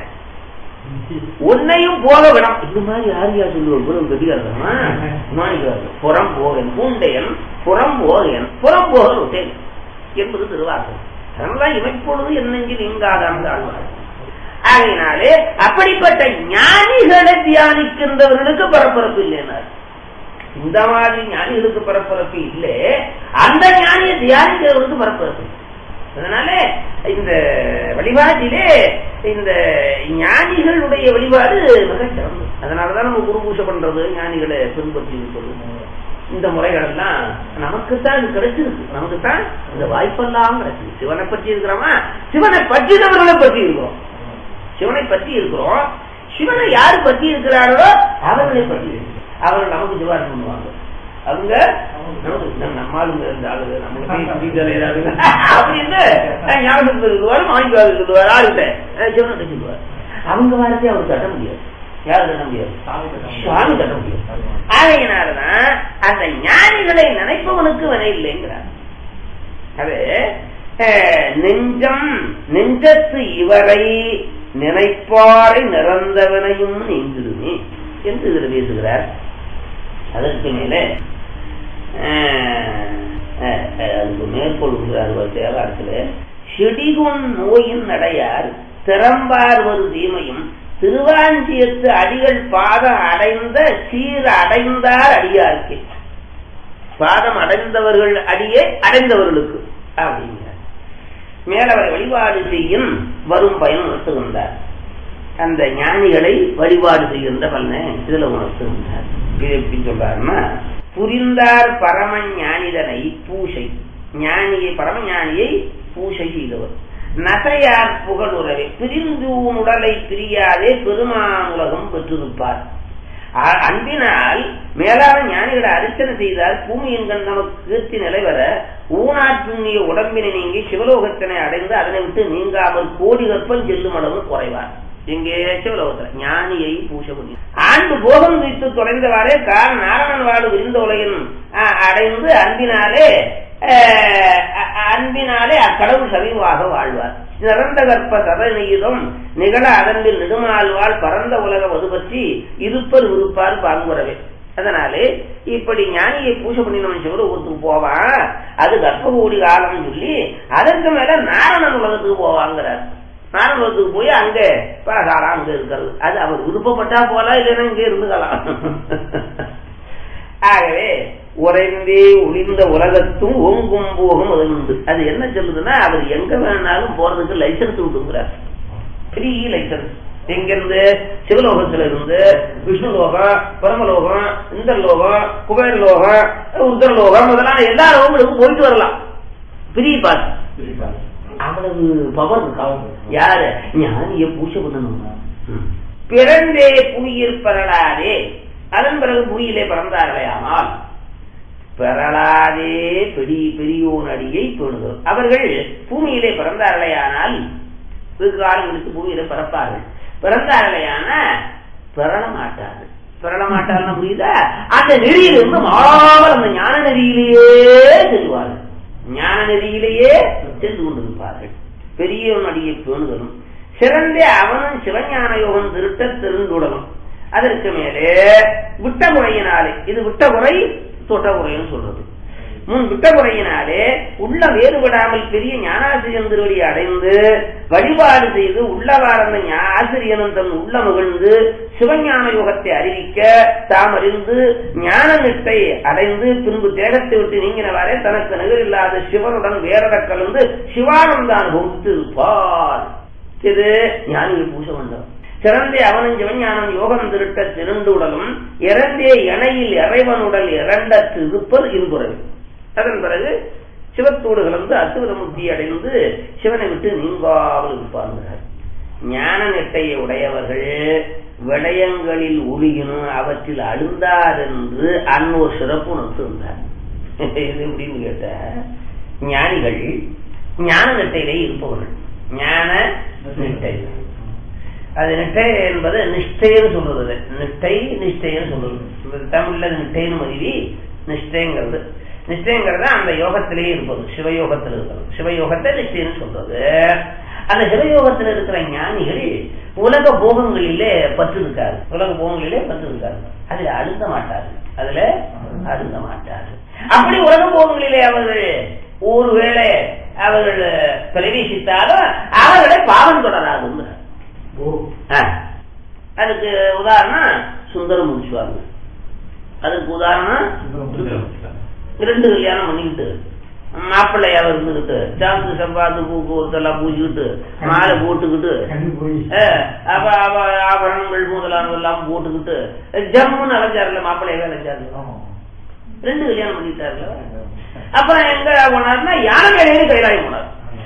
உன்னையும் போக விடம் இந்த மாதிரி யார் யார் சொல்லுவோம் குரு கதிகாரமா மாணிக்கிறார்கள் புறம் போகன் பூண்டையன் புறம் போகன் புறம் போக விட்டேன் என்பது திருவாசகம் அதனால்தான் இமைப்பொழுது என்னெஞ்சு நீங்காதான் ஆழ்வார் ஆகையினாலே அப்படிப்பட்ட ஞானிகளை தியானிக்கின்றவர்களுக்கு பரபரப்பு இல்லைனார் இந்த மாதிரி ஞானிகளுக்கு பரபரப்பு இல்லை அந்த ஞானியை தியானிக்கிறவர்களுக்கு பரபரப்பு அதனால இந்த வழிபாட்டிலே இந்த ஞானிகளுடைய வழிபாடு மிக சிறந்தது அதனாலதான் நம்ம குரு பூஜை பண்றது ஞானிகளை பின்பற்றி இருப்பது இந்த முறைகள் எல்லாம் நமக்குத்தான் இது கிடைச்சிருக்கு நமக்குத்தான் இந்த வாய்ப்பெல்லாம் கிடைச்சிருக்கு சிவனை பற்றி இருக்கிறோமா சிவனை பற்றினவர்களை பற்றி இருக்கிறோம் சிவனை பற்றி இருக்கிறோம் சிவனை யாரு பற்றி இருக்கிறார்களோ அவர்களை பற்றி இருக்கிறோம் அவர்கள் நமக்கு சிவாரி பண்ணுவாங்க அவங்க நம்மளுங்க இருந்தாலும் நமக்கு அப்படின்னு ஞாபகத்துக்கு இருக்குவாரு மாணிக்காவது சொல்லுவார் ஆளுகிட்ட சிவனை சொல்லுவார் அவங்க வாரத்தையும் அவர் கட்ட முடியாது யாரு கட்ட முடியாது சுவாமி கட்ட முடியாது ஆகையினாலதான் அந்த ஞானிகளை நினைப்பவனுக்கு வினை இல்லைங்கிறார் அது நெஞ்சம் நெஞ்சத்து இவரை நினைப்பாரை நிறந்தவனையும் நீங்கிடுமே என்று இதில் பேசுகிறார் அதற்கு மேலே அதுக்கு மேற்கொள்கிறார் தேவாரத்தில் செடிகொன் நோயின் நடையார் திறம்பார் ஒரு தீமையும் திருவாஞ்சியத்து அடிகள் பாதம் அடைந்த சீர் அடைந்தார் அடியார்க்கு பாதம் அடைந்தவர்கள் அடியே அடைந்தவர்களுக்கு அப்படிங்கிறார் மேலவரை வழிபாடு செய்யும் வரும் பயன் உணர்த்துகின்றார் அந்த ஞானிகளை வழிபாடு செய்கின்ற பலனை இதுல உணர்த்துகின்றார் இது எப்படி சொல்றாருன்னா புரிந்தார் பரம ஞானிதனை பூசை ஞானியை பரம ஞானியை பூசை செய்தவர் நசையார் புகழுறவே பிரிந்து உடலை பிரியாதே பெருமானுலகம் பெற்றிருப்பார் அ- அன்பினால் மேலான ஞானிகளை அர்ச்சனை செய்தால் பூமியின் கண் நமக்கு கீர்த்தி நிலைவர ஊனாற்றுண்ணிய உடம்பினை நீங்கி சிவலோகத்தினை அடைந்து அதனை விட்டு நீங்காமல் கோடி கற்பம் செல்லும் அளவு குறைவார் இங்கே சிவலோகத்தில் ஞானியை பூச முடியும் ஆண்டு போகம் வைத்து தொலைந்தவாறே கார் நாராயணன் வாடு விரிந்த உலகின் அ, அடைந்து அன்பினாலே அஹ், அ- அன்பினாலே அக்கடவுள் சமீபமாக வாழ்வார் சிறந்த கற்ப சதநீதம் நிகழ அதன்பில் நெடுமாழ்வாள் பரந்த உலக வது பற்றி இருப்பர் விருப்பார் பாங்குறவே அதனாலே இப்படி ஞானியை பூஜை பண்ணி நம்ம சிவலோகத்துக்கு போவான் அது கர்ப்ப கோடி காலம் சொல்லி அதற்கு மேல நாரணன் உலகத்துக்கு போவாங்கிறார் நாரண உலகத்துக்கு போய் அங்க பலகாலம் அங்க இருக்கிறது அது அவர் விருப்பப்பட்டா போலாம் இல்லைன்னா இங்கே இருந்துக்கலாம் ஆகவே உறைந்தே ஒளிந்த உலகத்தும் ஓங்கும் போகும் அது உண்டு அது என்ன சொல்லுதுன்னா அவர் எங்க வேணாலும் போறதுக்கு லைசன்ஸ் விட்டுங்கிறார் ஃப்ரீ லைசன்ஸ் எங்கிருந்து சிவலோகத்துல இருந்து விஷ்ணு லோகம் பரமலோகம் இந்திரலோகம் குபேரலோகம் உத்தரலோகம் முதலான எல்லா லோகங்களுக்கும் போயிட்டு வரலாம் ஃப்ரீ பாஸ் அவ்வளவு பவர் இருக்காவும் யாரு ஞானிய பூஜை பண்ணணும் பிறந்தே புவியில் பெறலாதே அதன் பிறகு புவியிலே பிறந்தார்களேயானால் பெறலாதே பெரி பெரியோன் அடியை பேணுதல் அவர்கள் பூமியிலே பிறந்தார்களேயானால் வெகு காலங்களுக்கு பூமியில பிறப்பார்கள் பிறந்தார்களேயான பெறல மாட்டார்கள் பெறல மாட்டார்கள் புரியுதா அந்த நெறியிலிருந்து மாவல் அந்த ஞான நெறியிலேயே செல்வார்கள் ஞான நெறியிலேயே சென்று கொண்டிருப்பார்கள் பெரியவன் அடியை பேணுதலும் சிறந்தே அவனும் சிவஞான யோகம் திருட்ட திருந்துடலும் அதற்கு மேலே விட்ட முறையினாலே இது விட்ட முறை தொட்ட முறைன்னு சொல்றது முன் விட்ட முறையினாலே உள்ள வேறுபடாமல் பெரிய ஞானாசிரியன் திருவடி அடைந்து வழிபாடு செய்து உள்ளவார்ந்த ஞா- ஆசிரியனும் தன் உள்ள மகிழ்ந்து சிவஞான யோகத்தை அறிவிக்க தாம் அறிந்து ஞான நிட்டை அடைந்து பின்பு தேகத்தை விட்டு நீங்கினவாறே தனக்கு நிகரில்லாத சிவனுடன் வேறட கலந்து சிவானந்த அனுபவித்து இருப்பார் இது ஞானியை பூச வந்தவர் சிறந்தே அவனும் சிவஞானம் யோகம் திருட்ட திருண்டுடலும் இறந்தே இணையில் இறைவனுடல் இறண்ட திருப்பல் இன்புறவு அதன் பிறகு சிவத்தோடு கலந்து அத்துவித முக்தி அடைந்து சிவனை விட்டு நீங்காமல் இருப்பார்கள் ஞான நெட்டையை உடையவர்கள் விடயங்களில் ஒழுகினும் அவற்றில் அழுந்தார் என்று அன்னோர் சிறப்பு உணர்த்து இருந்தார் இது முடிவு கேட்ட ஞானிகள் ஞான நெட்டையிலே இருப்பவர்கள் ஞான நிஷ்டை அது நிட்டை என்பது நிஷ்டைன்னு சொல்றது நிஷ்டை நிஷ்டைன்னு சொல்றது இந்த தமிழ்ல நிட்டைன்னு மருவி நிஷ்டைங்கிறது நிஷ்டைங்கிறது அந்த யோகத்திலேயே இருப்பது சிவயோகத்தில் இருக்கிறது சிவயோகத்தை நிஷ்டைன்னு சொல்றது அந்த சிவயோகத்தில் இருக்கிற ஞானிகள் உலக போகங்களிலே பற்று இருக்காரு உலக போகங்களிலே பற்று இருக்காரு அதுல அழுந்த மாட்டாரு அதுல அழுந்த மாட்டாரு அப்படி உலக போகங்களிலே அவர்கள் ஒருவேளை அவர்கள் பிரவேசித்தாலும் அவர்களை பாவம் தொடராதுங்கிறார் ஆ. அதுக்கு உதாரணம் சுந்தரம் முடிச்சுவாங்க அதுக்கு உதாரணம் ரெண்டு கல்யாணம் பண்ணிக்கிட்டு மாப்பிள்ளையாவ இருந்துகிட்டு சாந்து சம்பாத்து போக்குவரத்து எல்லாம் பூச்சிக்கிட்டு மாலை போட்டுக்கிட்டு அஹ், அப்ப அவ ஆபரணங்கள் முதலானது எல்லாம் போட்டுக்கிட்டு ஜம்முன்னு அலைஞ்சாருல மாப்பிள்ளையாவே அலைஞ்சாருல ரெண்டு கல்யாணம் பண்ணிட்டாருல அப்புறம் எங்க போனார்னா யானை மேலேயே கைலாயம் போனார்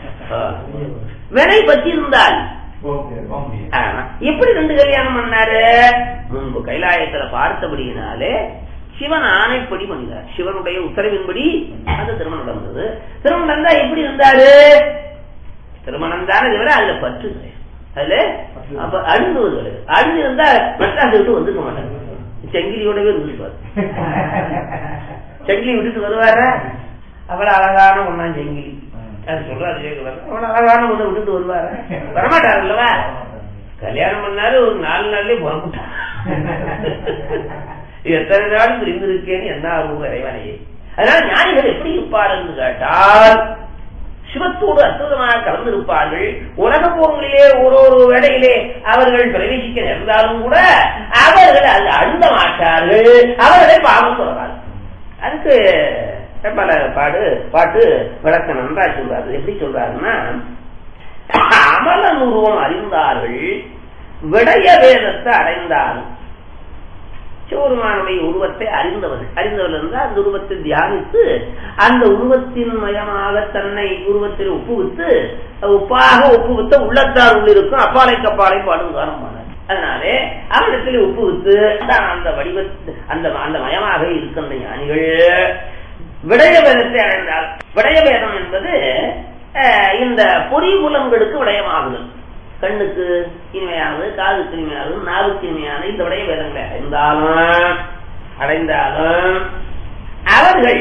வினை பத்தி இருந்தால் ஆமா. எப்படி ரெண்டு கல்யாணம் பண்ணாரு முன்பு கைலாயத்துல பார்த்தபடியினாலே சிவன் ஆணைப்படி பண்ணினார் சிவனுடைய உத்தரவின்படி அந்த திருமணம் நடந்தது திருமணம் நடந்தா எப்படி இருந்தாரு திருமணம் தானே தவிர அதுல பற்று கிடையாது. அதுல அப்ப அழுந்துவது கிடையாது அழுந்து இருந்தா மெட்ராஸ் விட்டு வந்துக்க மாட்டாங்க செங்கிலியோடவே இருந்துருப்பாரு செங்கிலி விட்டுட்டு வருவாரா அவ்வளவு அழகான ஒன்னாம் செங்கிலி அது சொல்றாரு சேகர் அவ்வளவு அழகான ஒண்ணு விட்டுட்டு வருவாரா வரமாட்டாரு இல்லவா கல்யாணம் பண்ணாரு ஒரு நாலு நாள்லயே புறப்பட்டார் எத்தனை நாள் பிரிந்திருக்கேன்னு என்ன ஆகும் இறைவனையே அதனால ஞானிகள் எப்படி இருப்பார்கள் கேட்டால் சிவத்தோடு அற்புதமாக கலந்திருப்பார்கள் உலக போகங்களிலே ஒரு ஒரு வேளையிலே அவர்கள் பிரவேசிக்க நேர்ந்தாலும் கூட அவர்கள் அது அழுந்த மாட்டார்கள் அவர்களை பாவம் சொல்றார்கள் அதுக்கு பல பாடு பாட்டு விளக்க நன்றா சொல்றாரு எப்படி சொல்றாருன்னா அமல உருவம் அறிந்தார்கள் விடய வேதத்தை அடைந்தார்கள் சிவருமானுடைய உருவத்தை அறிந்தவர்கள் அறிந்தவர்கள் என்றால் அந்த உருவத்தை தியானித்து அந்த உருவத்தின் மயமாக தன்னை உருவத்தில் ஒப்புவித்து உப்பாக ஒப்புவித்த உள்ளத்தார் உள்ளிருக்கும் அப்பாலை கப்பாலை பாடும் காரணமானார் அதனாலே அவரிடத்தில் ஒப்புவித்து தான் அந்த வடிவ அந்த அந்த மயமாக இருக்கின்ற ஞானிகள் விடய வேதத்தை அடைந்தால் விடய வேதம் என்பது அஹ், இந்த பொறி புலங்களுக்கு விடயமாகுதல் கண்ணுக்கு இனிமையானது காதுக்கு இனிமையானது நாவுக்கு இனிமையானது இந்த விடய வேதங்களை அடைந்தாலும் அடைந்தாலும் அவர்கள்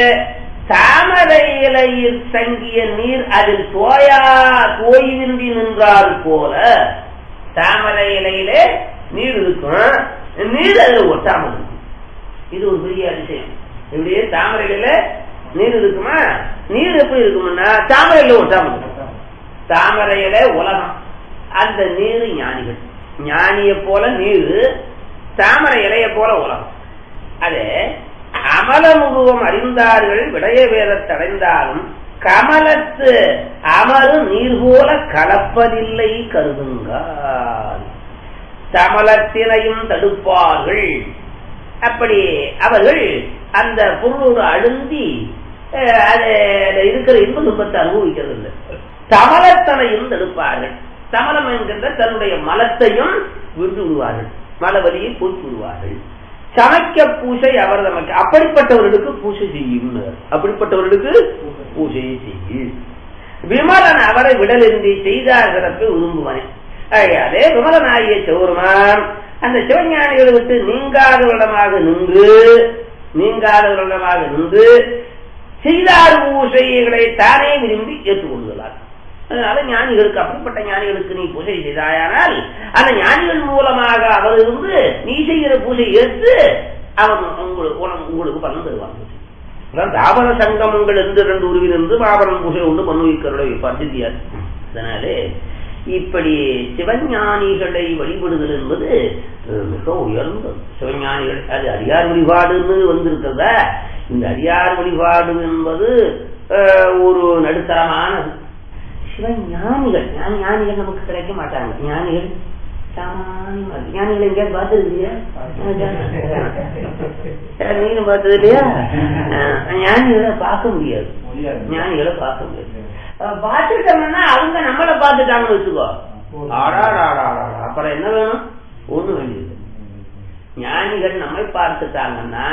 தாமரை இலையில் தங்கிய நீர் அதில் தோயா தோய்வின்றி நின்றால் போல தாமரை இலையிலே நீர் இருக்கும் நீர் அதில் ஒட்டாமல் இருக்கும் இது ஒரு பெரிய அதிசயம் இப்படியே தாமரையில நீர் இருக்குமா நீர் எப்படி இருக்கும்னா தாமரையில ஒட்டாமல் இருக்கும் தாமரையில உலகம் அந்த நீர் ஞானிகள் ஞானிய போல நீர் தாமரை இலைய போல உலகம் அது அமலமுருவம் அறிந்தார்கள் விடய வேதத்தடைந்தாலும் கமலத்து அமரு நீர் போல கலப்பதில்லை கருதுங்கால் தமலத்தினையும் தடுப்பார்கள் அப்படி அவர்கள் அந்த பொருளோடு அழுந்தி அஹ், அது அதுல இருக்கிற இன்ப துன்பத்தை அனுபவிக்கிறது இல்லை தமலத்தனையும் தடுப்பார்கள் தமலம் என்கின்ற தன்னுடைய மலத்தையும் விட்டு விடுவார்கள் மலவலியை போக்கி விடுவார்கள் சமைக்க பூசை அவர் நமக்கு அப்படிப்பட்டவர்களுக்கு பூசை செய்யும் அப்படிப்பட்டவர்களுக்கு பூசையை செய்யும் விமலன் அவரை விடலின்றி செய்தார் சிறப்பை விரும்புவனே ஆகையாலே விமலனாகிய சிவருமான் அந்த சிவஞானிகளை விட்டு நீங்காதவரிடமாக நின்று நீங்காதவரிடமாக நின்று செய்தார் பூசைகளை தானே விரும்பி ஏற்றுக்கொள்கிறார் அதனால ஞானிகளுக்கு அப்படிப்பட்ட ஞானிகளுக்கு நீ பூஜை செய்தாயானால் அந்த ஞானிகள் மூலமாக அவர் இருந்து நீ செய்கிற பூஜை ஏற்று அவன் உங்களுக்கு உனக்கு- உங்களுக்கு பலன் தருவாங்க அதான் தாபன சங்கமங்கள் என்று ரெண்டு உருவிலிருந்து மாபரம் பூஜை உண்டு மனுவிக்கருடைய பசித்தியார் அதனாலே இப்படி சிவஞானிகளை வழிபடுதல் என்பது அஹ், மிக உயர்ந்தது சிவஞானிகள் அது அடியார் வழிபாடுன்னு வந்திருக்கிறதா இந்த அடியார் வழிபாடு என்பது அஹ், ஒரு நடுத்தரமானது சிவஞானிகள் ஞானி ஞானிகள் நமக்கு கிடைக்க மாட்டாங்க ஞானிகள் சாமானியமா இருக்கு. ஞானிகள் எங்கேயாவது பார்த்துருக்கீங்க நீங்களும் பார்த்தது இல்லையா அஹ், ஞானிகளை பார்க்க முடியாது ஞானிகளை பார்க்க முடியாது அஹ், பார்த்துட்டோம்னா அவங்க நம்மளை பார்த்துட்டாங்கன்னு வச்சுக்கோ ஆடாடாடாடா அப்புறம் என்ன வேணும் ஒண்ணு வேண்டியது ஞானிகள் நம்மை பார்த்துட்டாங்கன்னா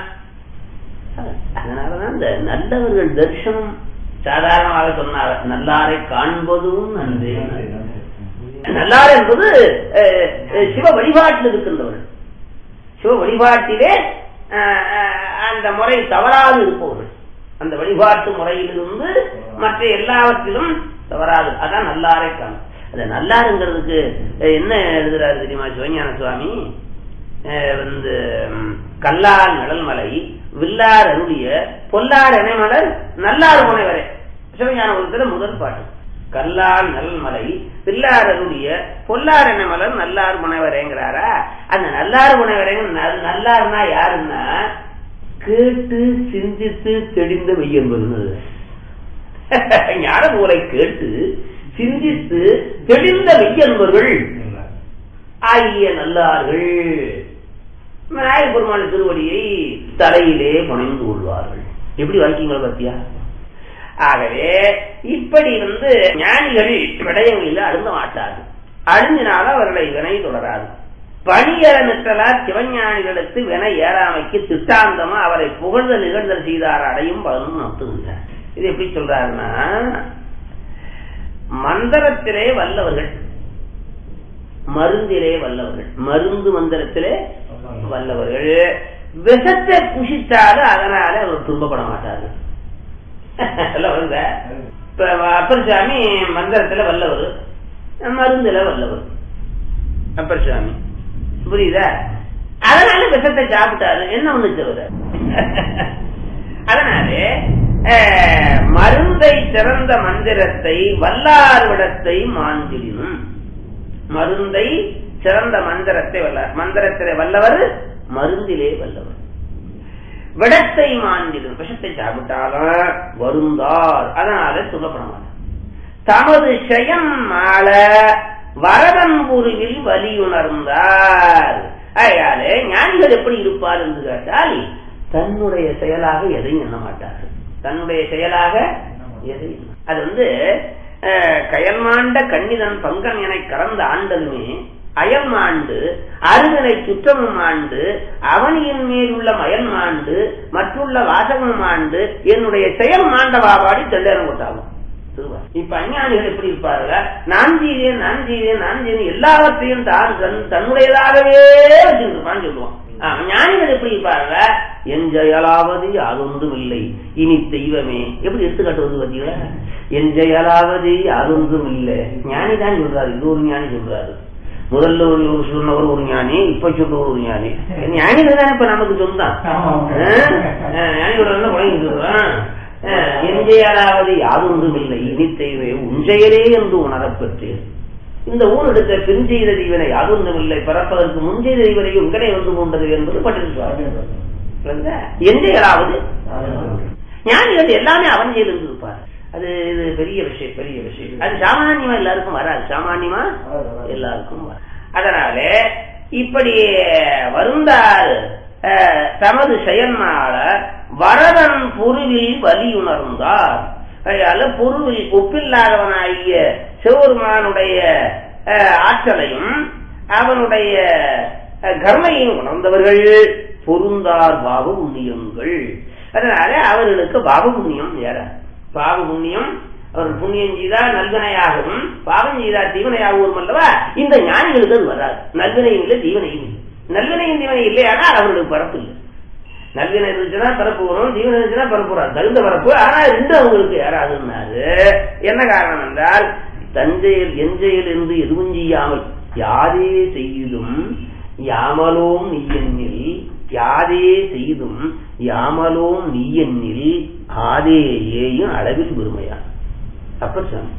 அதனாலதான் இந்த நல்லவர்கள் தரிசனம் சாதாரணமாக சொன்னார் நல்லாரை காண்பதும் நன்றே நல்லார் என்பது அஹ், அஹ், சிவ வழிபாட்டில் இருக்கின்றவர்கள் சிவ வழிபாட்டிலே அஹ், அஹ், அந்த முறை தவறாது இருப்பவர்கள் அந்த வழிபாட்டு முறையிலிருந்து மற்ற எல்லாவற்றிலும் தவறாது அதான் நல்லாரை காணும் அந்த நல்லாருங்கிறதுக்கு அஹ், என்ன எழுதுறாரு தெரியுமா சிவஞான சுவாமி அஹ், வந்து ம், கல்லார் நிழல்மலை வில்லார் அருளிய பொல்லார் இணைமலர் நல்லார் முனைவரே சிவஞான ஒருத்தர முதல் பாட்டு கல்லார் நல்மலை பில்லார் அருளிய பொல்லார் இணைமலர் நல்லார் முனைவரேங்கிறாரா அந்த நல்லார் முனைவரேங்க நல்- நல்லார்னா யாருன்னா கேட்டு சிந்தித்து தெளிந்த மெய்யன்பது ஞான நூலை கேட்டு சிந்தித்து தெளிந்த மெய்யன்பர்கள் ஆகிய நல்லார்கள் விநாயகப் பெருமான் திருவடியை தலையிலே புனைந்து கொள்வார்கள் எப்படி வாக்கியங்கள் பத்தியா ஆகவே இப்படி வந்து ஞானிகள் விடயங்களில் அருந்த மாட்டார்கள் அழிஞ்சினாலும் அவர்களை வினை தொடராது பணியற நிற்றலார் சிவஞானிகளுக்கு வினை ஏறாமைக்கு திட்டாந்தமா அவரை புகழ்தல் நிகழ்தல் செய்தார் அடையும் பலனும் நடத்துகின்றார் இது எப்படி சொல்றாருன்னா மந்திரத்திலே வல்லவர்கள் மருந்திலே வல்லவர்கள் மருந்து மந்திரத்திலே வல்லவர்கள் விஷத்தை புஷித்தாலும் அதனால அவர் துன்பப்பட மாட்டார்கள் எல்லாம் வருதா? இப்ப அப்பர் சாமி மந்திரத்துல வல்லவர் மருந்துல வல்லவர் அப்பர் சாமி புரியுதா அதனால விஷத்தை சாப்பிட்டாரு என்ன ஒண்ணு தவிர அதனாலே அஹ், மருந்தை சிறந்த மந்திரத்தை வல்லார்விடத்தை மாஞ்சிலினும் மருந்தை சிறந்த மந்திரத்தை வல்லார் மந்திரத்திலே வல்லவர் மருந்திலே வல்லவர் விடத்தை மாண்டிடும் விஷத்தை சாப்பிட்டாலும் வருந்தார் அதனால சொல்லப்பட மாட்டார் தமது செயம் மாள வரதன்புருவில் வலியுணர்ந்தார் ஆகையாலே ஞானிகள் எப்படி இருப்பார் என்று கேட்டால் தன்னுடைய செயலாக எதையும் எண்ண மாட்டார்கள் தன்னுடைய செயலாக எதையும் அது வந்து அஹ், கயல்மாண்ட கண்ணிதன் பங்கன் என கறந்த ஆண்டலுமே அயல் மாண்டு அருகனை சுற்றமும் ஆண்டு அவனியின் மேல் உள்ள மயல் மாண்டு மற்றுள்ள வாசகமும் ஆண்டு என்னுடைய செயல் மாண்ட வாபாடி தெள்ளேரம் கொட்டாகும் திருவா. இப்ப அஞ்ஞானிகள் எப்படி இருப்பாருங்க நான் செய்தேன் நான் செய்தேன் நான் செய்தேன் எல்லாவற்றையும் தான் தன் தன்னுடையதாகவே வச்சிருப்பான்னு சொல்லுவான் ஆ, ஞானிகள் எப்படி இருப்பாருங்க என் செயலாவது யாதொன்றும் இல்லை இனி தெய்வமே எப்படி எடுத்துக்காட்டு வந்து பாத்தீங்களா என் செயலாவது யாதொன்றும் இல்லை ஞானி தான் சொல்றாரு இது ஒரு ஞானி சொல்றாரு முதல்ல ஒரு ஒரு சொன்னவர் ஒரு ஞானி இப்ப சொல்றவர் ஒரு ஞானி ஞானிகள் தானே இப்ப நமக்கு சொந்தம் ஞானிகளோட உலகம் சொல்றான் எஞ்சையாலாவது யாதொன்றும் இல்லை இனித்தெய்வே உஞ்செயலே என்று உணரப்பெற்றேன் இந்த ஊர் எடுத்த பின்செய்த தீவனை யாதொன்றும் இல்லை பிறப்பதற்கு முன்செய்த தீவனை உங்கனே வந்து கொண்டது என்பது பட்டிருப்பார் எஞ்சையலாவது ஞானிகள் எல்லாமே அவன் செயல் இருந்திருப்பார் அது இது பெரிய விஷயம் பெரிய விஷயம் அது சாமானியமா எல்லாருக்கும் வராது சாமானியமா எல்லாருக்கும் வராது அதனால இப்படி வருந்தார் அஹ், தமது செயல்மால வரதன் பொருளில் வலியுணர்ந்தார் அதனால பொருளில் ஒப்பில்லாதவனாகிய சிவபெருமானுடைய அஹ், ஆற்றலையும் அவனுடைய அஹ், கர்மையும் உணர்ந்தவர்கள் பொருந்தார் பாவ புண்ணியங்கள் அதனால அவர்களுக்கு பாவ புண்ணியம் ஏறாது பாவ புண்ணியம் அவர் புண்ணியம் செய்தா நல்வினையாகவும் பாவம் செய்தா தீவனையாகவும் அல்லவா இந்த ஞானிகளுக்கு அது வராது நல்வினையும் இல்லை தீவனையும் இல்லை நல்வினையும் தீவனை இல்லையானால் அவர்களுக்கு பரப்பு இல்லை நல்வினை இருந்துச்சுன்னா பரப்பு வரும் தீவனை இருந்துச்சுன்னா பரப்பு வராது தகுந்த பரப்பு ஆனா ரெண்டு அவங்களுக்கு ஏறாதுன்னாரு என்ன காரணம் என்றால் தஞ்சையில் எஞ்சையில் என்று எதுவும் செய்யாமல் யாரே செய்யும் யாமலோம் நீயெண்ணில் யாதே செய்தும் யாமலோம் நீயெண்ணில் ஆதேயேயும் அளவில் பெருமையான் அப்ப சாமி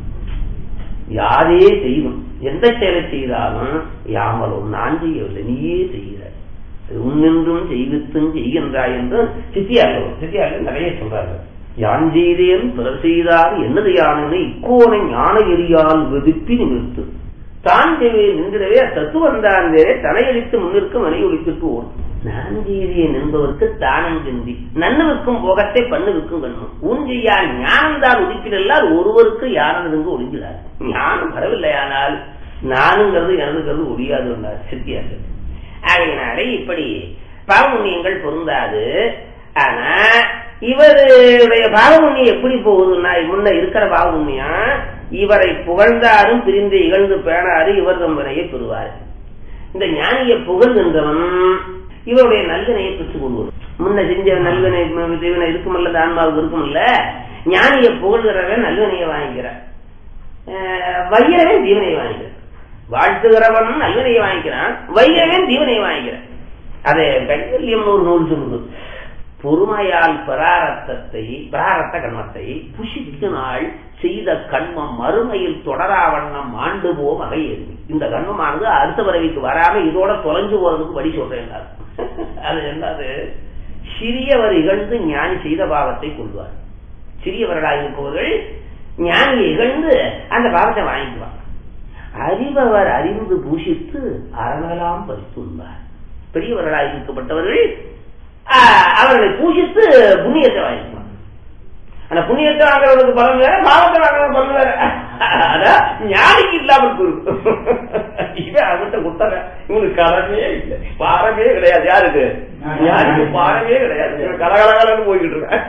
யாரே செய்தும் எந்த செயலை செய்தாலும் யாமலும் நான் செய்யவில்லை நீயே செய்கிறாய் உன்னின்றும் செய்வித்தும் செய்கின்றாய் என்று சித்தியார்கள் சித்தியார்கள் நிறைய சொல்றார்கள் யான் செய்தேன் பிறர் செய்தார் என்னது யானை இக்கோனை ஞான எரியால் வெதுப்பி நிமிர்த்து தான் செய்வேன் நின்றிடவே தத்துவந்தான் வேறே தலையளித்து முன்னிற்கு மனை ஒழித்துட்டு ஓடும் நான் செய்தேன் என்பவருக்கு தானம் சிந்தி நன்னுவிற்கும் போகத்தை பண்ணுவிற்கும் கண்ணும் உன் செய்யா ஞானம் தான் உதிப்பிடல்லால் ஒருவருக்கு யானது ஒழிஞ்சிடார் ஞானம் வரவில்லையானால் நானுங்கிறது எனதுங்கிறது ஒழியாது என்றார் சித்தியார்கள் ஆகையினாலே இப்படி பாவமுண்ணியங்கள் பொருந்தாது ஆனா இவருடைய பாவமுண்ணியம் எப்படி போகுதுன்னா முன்ன இருக்கிற பாவமுண்ணியம் இவரை புகழ்ந்தாரும் பிரிந்து இகழ்ந்து பேணாரு இவர் தம்பனையை பெறுவார் இந்த ஞானியை புகழ்கின்றவன் இவருடைய நல்லினையை பெற்றுக் கொள்வது முன்ன செஞ்ச நல்வினை தீவனை இருக்குமல்ல தான்மாவுக்கு இருக்குமல்ல ஞானியை புகழ்கிறவன் நல்லவினையை வாங்கிக்கிறான் அஹ் வையவன் தீவனையை வாங்கிக்கிறான் வாழ்த்துகிறவன் நல்லவினையை வாங்கிக்கிறான் வையவன் தீவனையை வாங்கிக்கிறான் அது கைவல்யம் ஒரு நூல் சொல்லுது பொறுமையால் பிராரத்தத்தை பிராரத்த கண்மத்தை புஷித்து நாள் செய்த கண்மம் மறுமையில் தொடராவண்ணம் ஆண்டு போ வகையேறி இந்த கண்மமானது அடுத்த பிறவிக்கு வராம இதோட தொலைஞ்சு போறதுக்கு வழி சொல்றேன் அது என்னது சிறியவர் இகழ்ந்து ஞானி செய்த பாவத்தை கொள்வார் சிறியவர்களாக இருப்பவர்கள் ஞானியை இகழ்ந்து அந்த பாவத்தை வாங்கிக்குவார் அறிபவர் அறிந்து பூஷித்து அறமெல்லாம் பறித்துள்ளார் பெரியவர்களாக இருக்கப்பட்டவர்கள் ஆஹ், அவர்களை பூஜித்து புண்ணியத்தை வாங்கிக்குவாங்க ஆனா புண்ணியத்தை வாங்குறதுக்கு பலன் வேற பாவத்தை வாங்குறது பலன் வேற அதான் ஞானிக்கு இல்லாமல் போயிருக்கு இவன் அவன்கிட்ட குத்தல இவனுக்கு கலமே இல்லை பாரமே கிடையாது யாருக்கு ஞானிக்கு பாரமே கிடையாது இவன் கலகலகலன்னு போய்கிட்டு இருக்கான்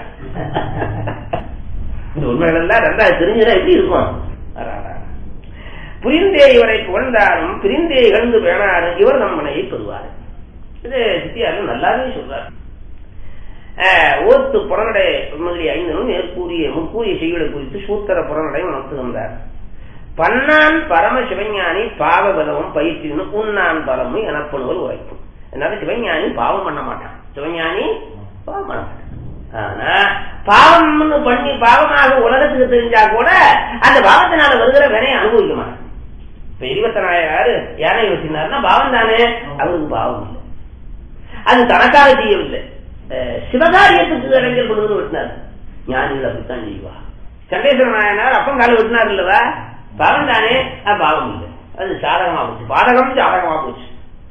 இந்த உண்மைகள் எல்லாம் ரெண்டாவது தெரிஞ்சுதான் எப்படி இருக்கும் அடாடா. புரிந்தே இவரை புகழ்ந்தாலும் பிரிந்தே இகழ்ந்து வேணாலும் இவர் நம்மனையை பெறுவார் இது சித்தியாரும் நல்லாவே சொல்றார் ஆஹ், ஓத்து புறநடை முதலிய ஐந்தனும் மேற்கூறிய முக்கூறிய செய்களை குறித்து சூத்திர புறநடை உணர்த்துகின்றார் பன்னான் பரம சிவஞானி பாவ பலமும் பயிற்சினும் உன்னான் பலமும் எனப்படுவது உரைக்கும் அதனால சிவஞானி பாவம் பண்ண மாட்டான் சிவஞானி பாவம் பண்ண மாட்டான் ஆனா பாவம்னு பண்ணி பாவமாக உலகத்துக்கு தெரிஞ்சா கூட அந்த பாவத்தினால வருகிற வினையை அனுபவிக்க மாட்டான் இப்ப இருபத்தி நாலாயிரம் யானை வச்சிருந்தாருன்னா பாவம் தானே அவருக்கு பாவம் இல்லை அது தனக்காக செய்யவில்லை அஹ் சிவகாரியத்துக்கு இளைஞர் கொண்டு வந்து வெட்டினார் ஞானிகள் அப்படித்தான் செய்வா சண்டேஸ்வர நாயனார் அப்பம் காலம் வெட்டினார் இல்லவா பாவம் தானே அது பாவம் இல்லை அது சாதகமா போச்சு பாதகம் சாதகமா போச்சு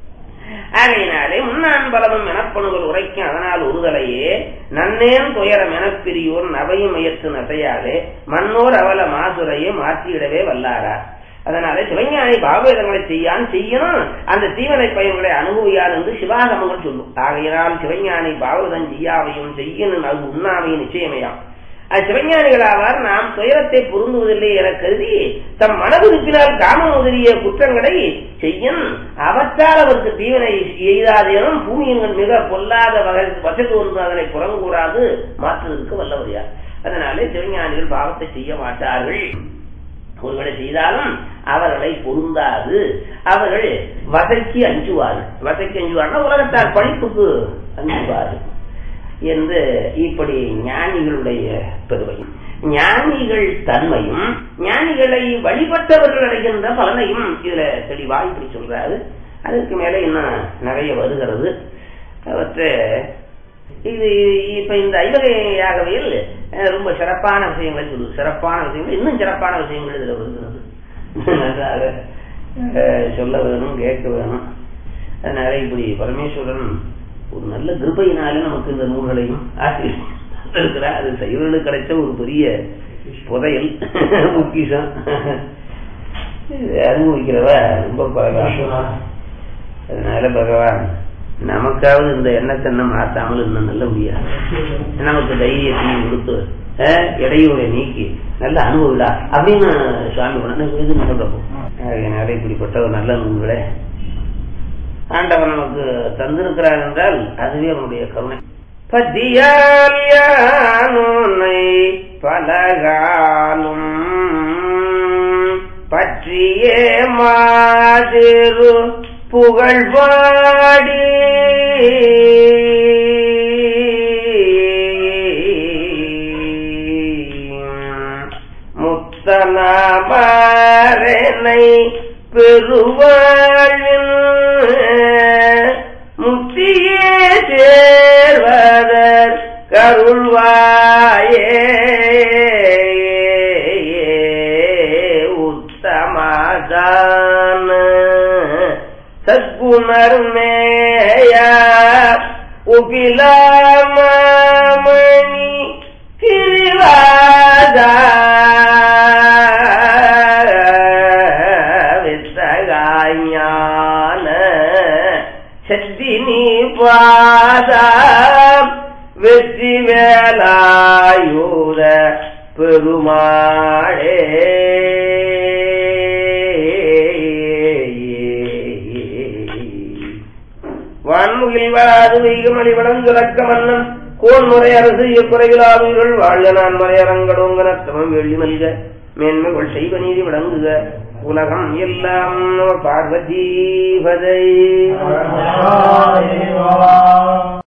ஆகையினாலே முன்னான் பலமும் எனப்பணுகள் உரைக்கும் அதனால் ஒருதலையே நன்னேன் துயரம் எனப்பிரியோர் நவையும் முயற்று நசையாலே மன்னோர் அவல மாசுரையே மாற்றியிடவே வல்லாரா அதனால சிவஞானி பாகவேதங்களை செய்யான் செய்யணும் அந்த தீவனை பயன்களை அனுபவியான் என்று சிவாகமங்கள் சொல்லும் ஆகையினால் சிவஞானி பாகவதம் செய்யாவையும் செய்யணும் அது உண்ணாமையும் நிச்சயமையாம் அது சிவஞானிகளாவார் நாம் துயரத்தை பொருந்துவதில்லை என கருதி தம் மனதுருப்பினால் காம முதலிய குற்றங்களை செய்யும் அவற்றால் அவருக்கு தீவனை எய்தாதேனும் பூமியின் மிக பொல்லாத வகை வசதி ஒன்று அதனை புறங்கூடாது மாற்றுவதற்கு வல்லவரியார் அதனாலே சிவஞானிகள் பாவத்தை செய்ய மாட்டார்கள் ஒருவரை செய்தாலும் அவர்களை பொருந்தாது அவர்கள் வசைக்கு அஞ்சுவார்கள் வசைக்கு அஞ்சுவார்கள் உலகத்தார் படிப்புக்கு அஞ்சுவார்கள் என்று இப்படி ஞானிகளுடைய பெருமை ஞானிகள் தன்மையும் ஞானிகளை வழிபட்டவர்கள் அடைகின்ற பலனையும் இதுல தெளிவா இப்படி சொல்றாரு அதுக்கு மேல இன்னும் நிறைய வருகிறது அவற்றை இது இப்ப இந்த ஐவகையாகவையில் ரொம்ப சிறப்பான விஷயங்களை சொல்லுது சிறப்பான விஷயங்கள் இன்னும் சிறப்பான விஷயங்கள் இதுல வருகிறது சொல்ல வேணும் கேட்க வேணும் அதனால இப்படி பரமேஸ்வரன் ஒரு நல்ல கிருப்பையினாலே நமக்கு இந்த நூல்களையும் ஆசிரியர் இருக்கிறார் அது சைவர்களுக்கு கிடைச்ச ஒரு பெரிய புதையல் முக்கியம் அனுபவிக்கிறவ ரொம்ப பகவான் அதனால பகவான் நமக்காவது இந்த எண்ணத்தை மாத்தாமல் இன்னும் நல்ல முடியாது நமக்கு தைரியத்தையும் கொடுத்து இடையூரை நீக்கி நல்ல அனுபவிடா அப்படின்னு சுவாமி இது சொல்றப்போ அதனால இப்படிப்பட்ட ஒரு நல்ல நூல்களை ஆண்டவன் நமக்கு தந்திருக்கிறார் என்றால் அதுவே அவனுடைய கருணை பத்தியால் யானுனை பலகாலும் பற்றியே மாதிரு புகழ்பாடி முத்தனமரனை பெருவாழின் முத்தியே சேர்வதர் கருள்வாயே உத்தமதான சத்குணர் மேய உபிலாமணி கிரிவாதா வித்தகாஞான சத்தினி பாதம் வெற்றி வேலாயுத பெருமாளே வான்முகில் வராது வைகுமணி வளங்குலக்க மன்னன் கோன் முறை அரசு குறைவிலாதீர்கள் வாழ்க நான் மறையரங்கடோங்க நத்தமம் வெள்ளி மல்க மேன்மைகள் செய்வ நீதி விளங்குக உலகம் எல்லாம் பார்வதி பதை